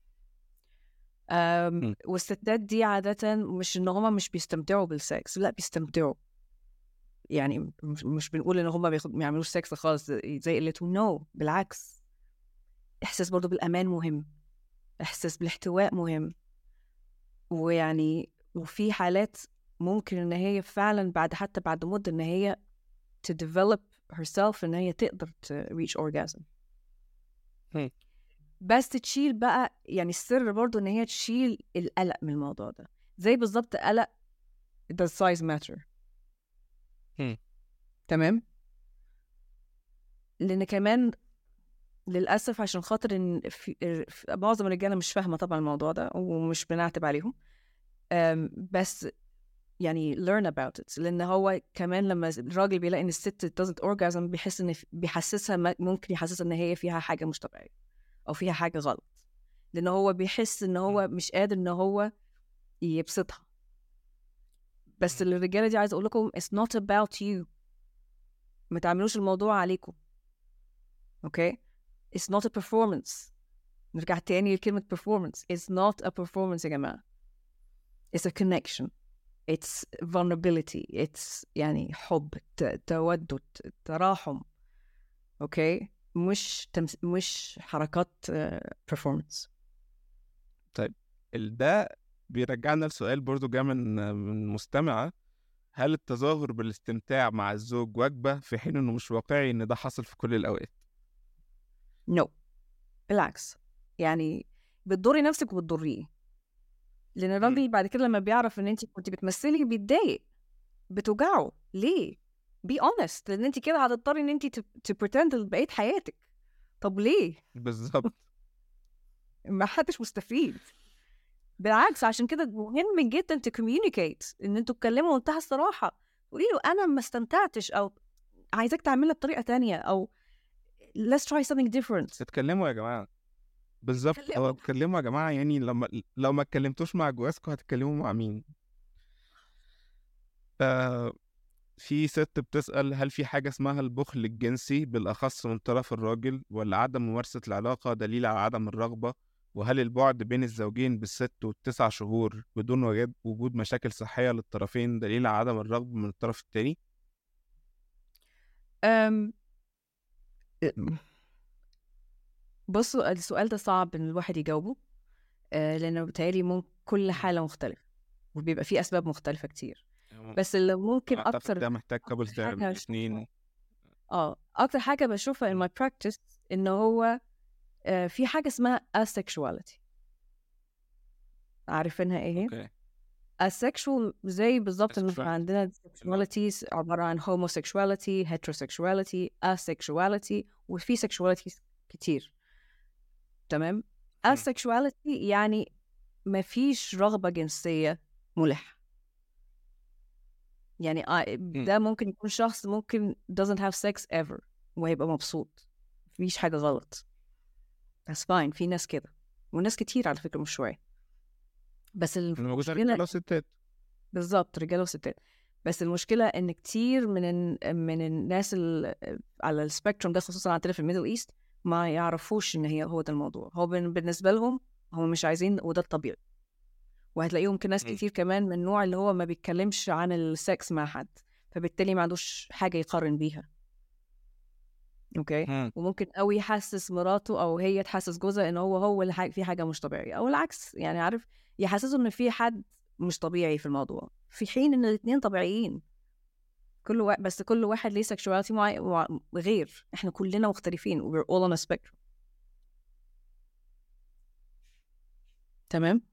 أم مم، والستات دي عادة مش ان هما مش بيستمتعوا بالسكس لا بيستمتعوا يعني مش, مش بنقول ان هما بياخد- ما يعملوش سكس خالص زي قلتهم نو بالعكس احساس برضه بالامان مهم احساس بالاحتواء مهم ويعني وفي حالات ممكن ان هي فعلا بعد حتى بعد مده ان هي تديفلوب herself ان هي تقدر ت reach orgasm هم. بس تشيل بقى يعني السر برضو ان هي تشيل القلق من الموضوع ده زي بالظبط قلق does size matter هم. تمام لان كمان للاسف عشان خاطر ان في في- معظم الرجاله مش فاهمه طبعا الموضوع ده ومش بنعتب عليهم أم، بس يعني learn about it لان هو كمان لما الراجل بيلاقي ان الست doesn't orgasm بيحس ان بيحسسها م- ممكن يحسسها ان هي فيها حاجه مش طبيعيه او فيها حاجه غلط لان هو بيحس ان هو مش قادر ان هو يبسطها بس مم. الرجاله دي عايزه اقول لكم it's not about you ما تعملوش الموضوع عليكم اوكي it's not a performance نرجع تاني لكلمة performance it's not a performance يا جماعة it's a connection it's vulnerability it's يعني حب ت- تودد تراحم اوكي مش تمس... مش حركات آه، performance ال- ده بيرجعنا لسؤال برضو جاء من من مستمعة هل التظاهر بالاستمتاع مع الزوج وجبة في حين انه مش واقعي ان ده حصل في كل الاوقات no بالعكس يعني بتضري نفسك وبتضريه لان الراجل بعد كده لما بيعرف ان انت كنت بتمثلي بيتضايق بتوجعه ليه بي honest لان انت كده هتضطري ان انت تبريتند بقيه حياتك طب ليه بالظبط ما حدش مستفيد بالعكس عشان كده مهم جدا تكوميونيكيت ان انتوا تتكلموا بمنتهى الصراحه قولي له انا ما استمتعتش او عايزاك تعملها بطريقه تانية او let's try something different اتكلموا يا جماعة بالظبط اتكلموا. هو اتكلموا يا جماعة يعني لما لو ما اتكلمتوش مع جوازكم هتتكلموا مع مين آه في ست بتسأل هل في حاجة اسمها البخل الجنسي بالأخص من طرف الراجل ولا عدم ممارسة العلاقة دليل على عدم الرغبة وهل البعد بين الزوجين بالست والتسع شهور بدون وجود وجود مشاكل صحية للطرفين دليل على عدم الرغبة من الطرف التاني أم... بصوا السؤال ده صعب ان الواحد يجاوبه آه، لانه بيتهيألي ممكن كل حاله مختلفه وبيبقى فيه اسباب مختلفه كتير بس اللي ممكن أعتقد اكتر ده محتاج كابل أكتر حاجة ثيرابي أشوفها- اتنين اه اكتر حاجه بشوفها in my practice ان هو آه، في حاجه اسمها asexuality عارفينها ايه هي؟ اوكي asexual زي بالظبط ان Asexuality. احنا عندنا sexualities عباره عن homosexuality heterosexuality asexuality وفي sexualities كتير تمام مم. asexuality يعني ما فيش رغبه جنسيه ملحه يعني آه، ده ممكن يكون شخص ممكن doesn't have sex ever وهيبقى مبسوط مفيش حاجه غلط that's fine في ناس كده وناس كتير على فكره مش شويه بس اللي موجودة المشكله رجالة وستات بالظبط رجاله وستات بس المشكله ان كتير من ال... من الناس ال... على السبيكتروم ده خصوصا عندنا في الميدل ايست ما يعرفوش ان هي هو ده الموضوع هو بن- بالنسبه لهم هم مش عايزين وده الطبيعي وهتلاقيهم يمكن ناس مم. كتير كمان من النوع اللي هو ما بيتكلمش عن السكس مع حد فبالتالي ما عندوش حاجه يقارن بيها اوكي مم. وممكن قوي يحسس مراته او هي تحسس جوزها ان هو هو اللي حاجة في حاجه مش طبيعيه او العكس يعني عارف يحسسوا ان في حد مش طبيعي في الموضوع في حين ان الاثنين طبيعيين كل واحد بس كل واحد ليه sexuality معي... مع... غير احنا كلنا مختلفين we're all on a spectrum تمام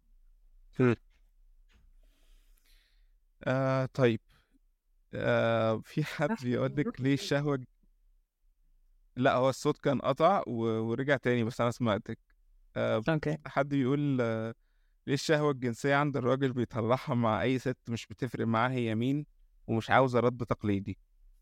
آه طيب آه في حد بيقول لك ليه الشهوة ج- لا هو الصوت كان قطع و... ورجع تاني بس أنا سمعتك آه اوكي حد بيقول آه ليه الشهوة الجنسية عند الراجل بيطلعها مع أي ست مش بتفرق معاه هي مين ومش عاوزة رد تقليدي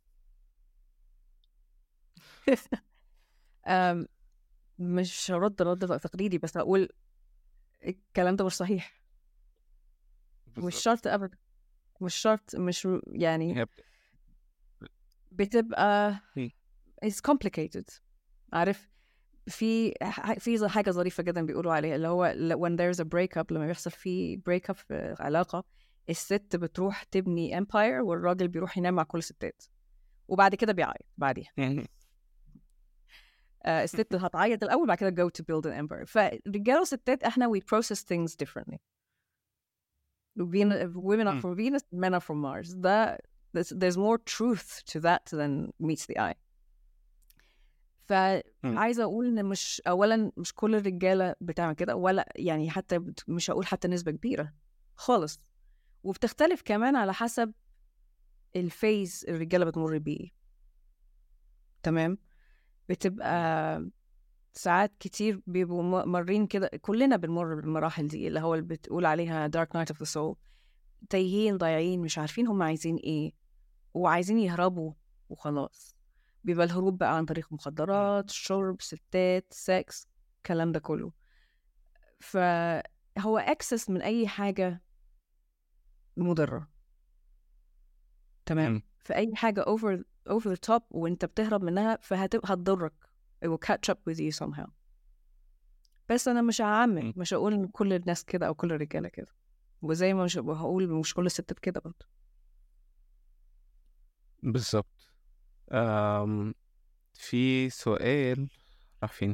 أم... مش هرد رد تقليدي بس هقول الكلام ده مش صحيح مش بالظبط. شرط ابدا مش شرط مش يعني هي بت... بتبقى مم. it's complicated عارف في ح- في ز- حاجة ظريفة جدا بيقولوا عليها اللي هو ل- when there's a breakup لما بيحصل في breakup في علاقة الست بتروح تبني empire والراجل بيروح ينام مع كل الستات وبعد كده بيعيط بعديها آه، الست هتعيط الأول بعد كده go to build an empire فرجالة وستات احنا we process things differently Ven- women are مم. from Venus men are from Mars ده there's, there's more truth to that than meets the eye فعايزه اقول ان مش اولا مش كل الرجاله بتعمل كده ولا يعني حتى بت- مش هقول حتى نسبه كبيره خالص وبتختلف كمان على حسب الفيز الرجاله بتمر بيه تمام بتبقى ساعات كتير بيبقوا م- مارين كده كلنا بنمر بالمراحل دي اللي هو اللي بتقول عليها dark night of the soul تايهين ضايعين مش عارفين هم عايزين ايه وعايزين يهربوا وخلاص بيبقى الهروب بقى عن طريق مخدرات شرب ستات سكس الكلام ده كله فهو اكسس من اي حاجة مضرة تمام مم. فأي حاجة over over the top وانت بتهرب منها فهتبقى هتضرك it will catch up with you somehow بس انا مش هعمم مم. مش هقول ان كل الناس كده او كل الرجاله كده وزي ما مش هقول مش كل الستات كده برضه بالظبط أم... في سؤال راح فين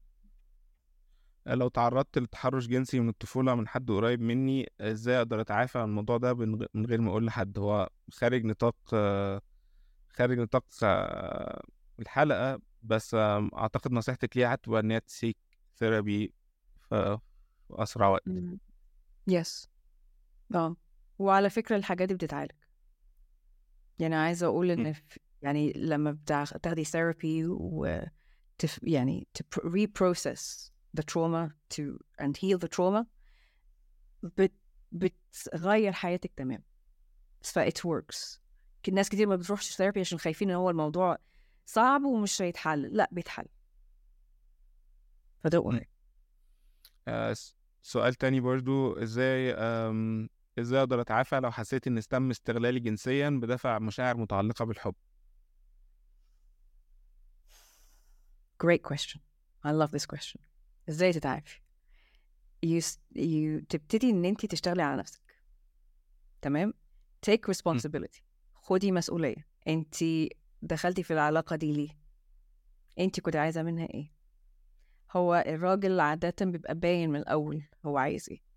لو تعرضت لتحرش جنسي من الطفولة من حد قريب مني ازاي اقدر اتعافى عن الموضوع ده من غ- من غير ما اقول لحد هو خارج نطاق آه، خارج نطاق آه، الحلقة بس آم، اعتقد نصيحتك ليها هتبقى ان هي تسيك ثيرابي في في اسرع وقت يس اه وعلى فكره الحاجات دي بتتعالج يعني عايزه اقول ان مم. في- يعني لما بتاخ- بتاخدي ثيرابي و تف يعني to pr- reprocess the trauma to and heal the trauma بت بتغير حياتك تمام ف it works ناس كتير ما بتروحش ثيرابي عشان خايفين ان هو الموضوع صعب ومش هيتحل لا بيتحل فده مم. آه، س- سؤال تاني برضو ازاي أم... ازاي اقدر اتعافى لو حسيت ان تم استغلالي جنسيا بدافع مشاعر متعلقة بالحب Great question. I love this question. ازاي تتعافي؟ you, s- you تبتدي ان انت تشتغلي على نفسك. تمام؟ take responsibility. خدي مسؤولية. انت دخلتي في العلاقة دي ليه؟ انت كنت عايزة منها ايه؟ هو الراجل عادة بيبقى باين من الأول هو عايز ايه.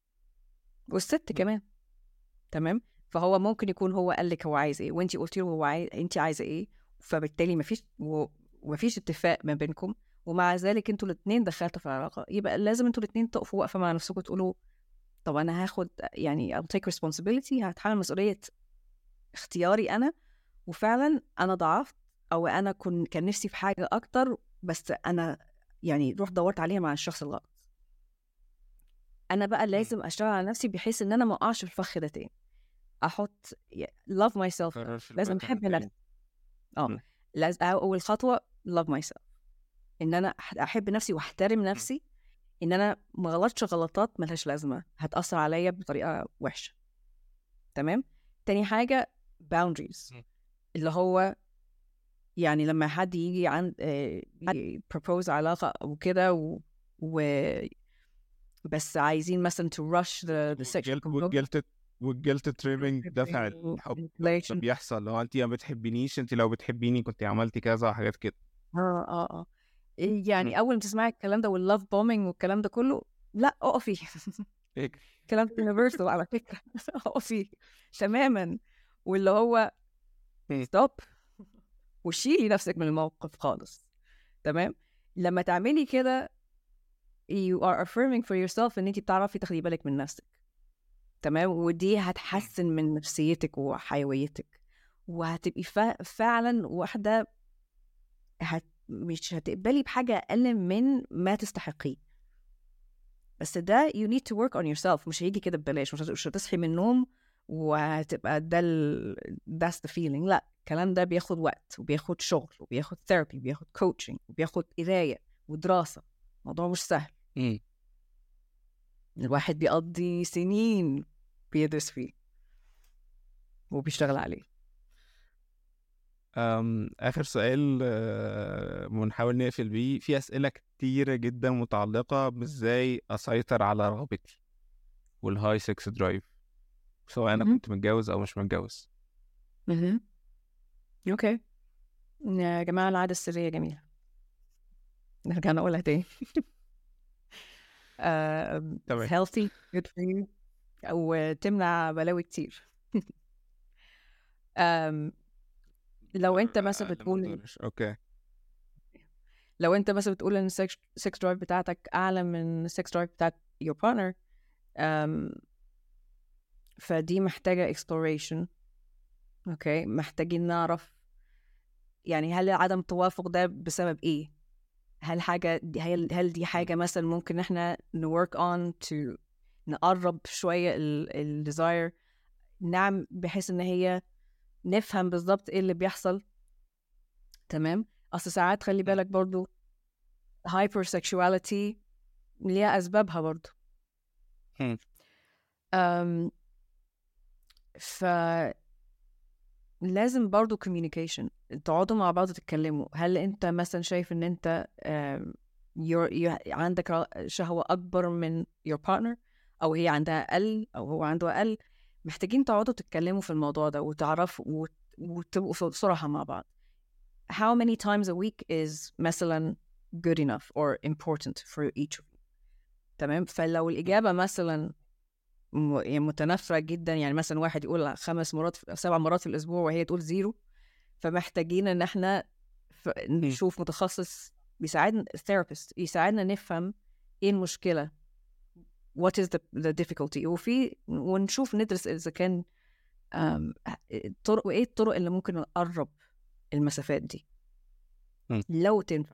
والست كمان. تمام؟ فهو ممكن يكون هو قال لك هو عايز ايه وانت قلتي له هو عايز انت عايزة ايه فبالتالي مفيش و... ومفيش اتفاق ما بينكم ومع ذلك انتوا الاثنين دخلتوا في العلاقه يبقى لازم انتوا الاثنين تقفوا واقفه مع نفسكم تقولوا طب انا هاخد يعني I'll take responsibility هتحمل مسؤوليه اختياري انا وفعلا انا ضعفت او انا كن كان نفسي في حاجه اكتر بس انا يعني رحت دورت عليها مع الشخص الغلط انا بقى لازم اشتغل على نفسي بحيث ان انا ما اقعش في الفخ ده تاني احط love myself قرار في لازم الوقت احب تاني. نفسي اه مم. لازم اول خطوه love myself ان انا أح- احب نفسي واحترم نفسي ان انا ما غلطش غلطات ملهاش لازمه هتاثر عليا بطريقه وحشه تمام تاني حاجه boundaries مم. اللي هو يعني لما حد يجي عند propose علاقه او كده و... و بس عايزين مثلا to rush the, the sexual والجلد- component والجلد والجلد تريبنج دافع الحب ده manipulation. بيحصل لو انت ما بتحبينيش انت لو بتحبيني كنت عملتي كذا وحاجات كده اه اه اه يعني مم. اول ما تسمعي الكلام ده واللاف بومينج والكلام ده كله لا اقفي اجري الكلام ده يونيفرسال على فكره اقفي تماما واللي هو مم. ستوب وشيلي نفسك من الموقف خالص تمام لما تعملي كده you are affirming for yourself ان انت بتعرفي تاخدي بالك من نفسك تمام ودي هتحسن من نفسيتك وحيويتك وهتبقي فا... فعلا واحده هت... مش هتقبلي بحاجه اقل من ما تستحقيه بس ده you need to work on yourself مش هيجي كده ببلاش مش هت- مش هتصحي من النوم وهتبقى ده ال... that's the feeling لا الكلام ده بياخد وقت وبياخد شغل وبياخد ثيرابي وبياخد كوتشنج وبياخد قرايه ودراسه الموضوع مش سهل مم. الواحد بيقضي سنين بيدرس فيه وبيشتغل عليه أم آخر سؤال آه، بنحاول نقفل بيه في أسئلة كتيرة جدا متعلقة بإزاي أسيطر على رغبتي والهاي سكس درايف سواء أنا مهم. كنت متجوز أو مش متجوز مهم. اوكي يا جماعة العادة السرية جميلة نرجع نقولها تاني uh, تمام. healthy good for you وتمنع بلاوي كتير um, لو انت مثلا آه، ده ما بتقول يضرش. أوكي لو انت مثلا بتقول ان السكس درايف بتاعتك اعلى من السكس درايف بتاعت your partner um, فدي محتاجة exploration اوكي محتاجين نعرف يعني هل عدم التوافق ده بسبب ايه هل حاجة هل هل دي حاجة مثلا ممكن احنا نورك اون تو نقرب شوية الديزاير نعم بحيث ان هي نفهم بالظبط ايه اللي بيحصل تمام اصل ساعات خلي بالك برضو هايبر سexuality ليها اسبابها برضو أم ف لازم برضو communication تقعدوا مع بعض تتكلموا هل انت مثلا شايف ان انت you're, you're عندك شهوة أكبر من your partner أو هي عندها أقل أو هو عنده أقل محتاجين تقعدوا تتكلموا في الموضوع ده وتعرفوا وتبقوا صراحة مع بعض how many times a week is مثلا good enough or important for each of you تمام فلو الإجابة مثلا يعني متنافرة جدا يعني مثلا واحد يقول خمس مرات سبع مرات في الأسبوع وهي تقول زيرو فمحتاجين إن إحنا نشوف متخصص بيساعدنا ثيرابيست يساعدنا نفهم إيه المشكلة what is the, the difficulty وفي ونشوف ندرس إذا كان طرق وإيه الطرق اللي ممكن نقرب المسافات دي لو تنفع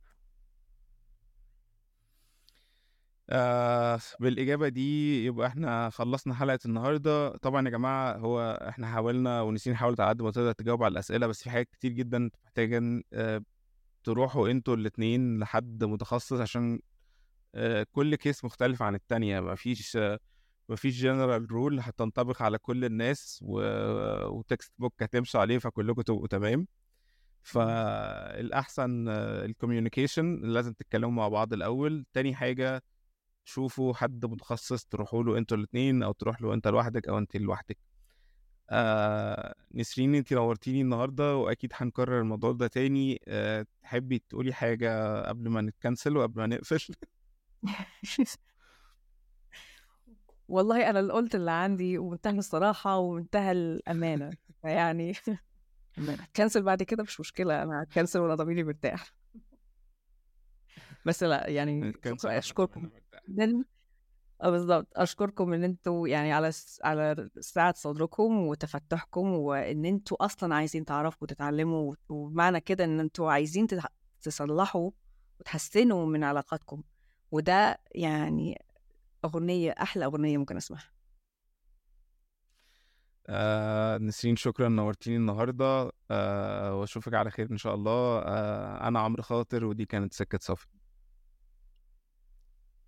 آه بالإجابة دي يبقى احنا خلصنا حلقة النهاردة طبعا يا جماعة هو احنا حاولنا ونسين حاولت على قد ما تقدر تجاوب على الأسئلة بس في حاجات كتير جدا محتاجة آه تروحوا انتوا الاتنين لحد متخصص عشان آه كل كيس مختلف عن التانية مفيش آه مفيش جنرال رول هتنطبق على كل الناس و... وتكست بوك هتمشوا عليه فكلكم تبقوا تمام فالأحسن الكوميونيكيشن لازم تتكلموا مع بعض الأول تاني حاجة شوفوا حد متخصص تروحوا له انتوا الاثنين او تروح له انت لوحدك او انت لوحدك آه نسرين انت نورتيني النهارده واكيد هنكرر الموضوع ده تاني آه تحبي تقولي حاجه قبل ما نتكنسل وقبل ما نقفل والله انا اللي قلت اللي عندي ومنتهى الصراحه ومنتهى الامانه فيعني كنسل بعد كده مش مشكله انا هكنسل وانا ضميري مرتاح بس لا يعني اشكركم جدا اه بالظبط اشكركم ان انتوا يعني على على سعه صدركم وتفتحكم وان انتوا اصلا عايزين تعرفوا وتتعلموا ومعنى كده ان انتوا عايزين تصلحوا وتحسنوا من علاقاتكم وده يعني اغنيه احلى اغنيه ممكن اسمعها آه نسرين شكرا نورتيني النهارده آه واشوفك على خير ان شاء الله آه انا عمرو خاطر ودي كانت سكه صفي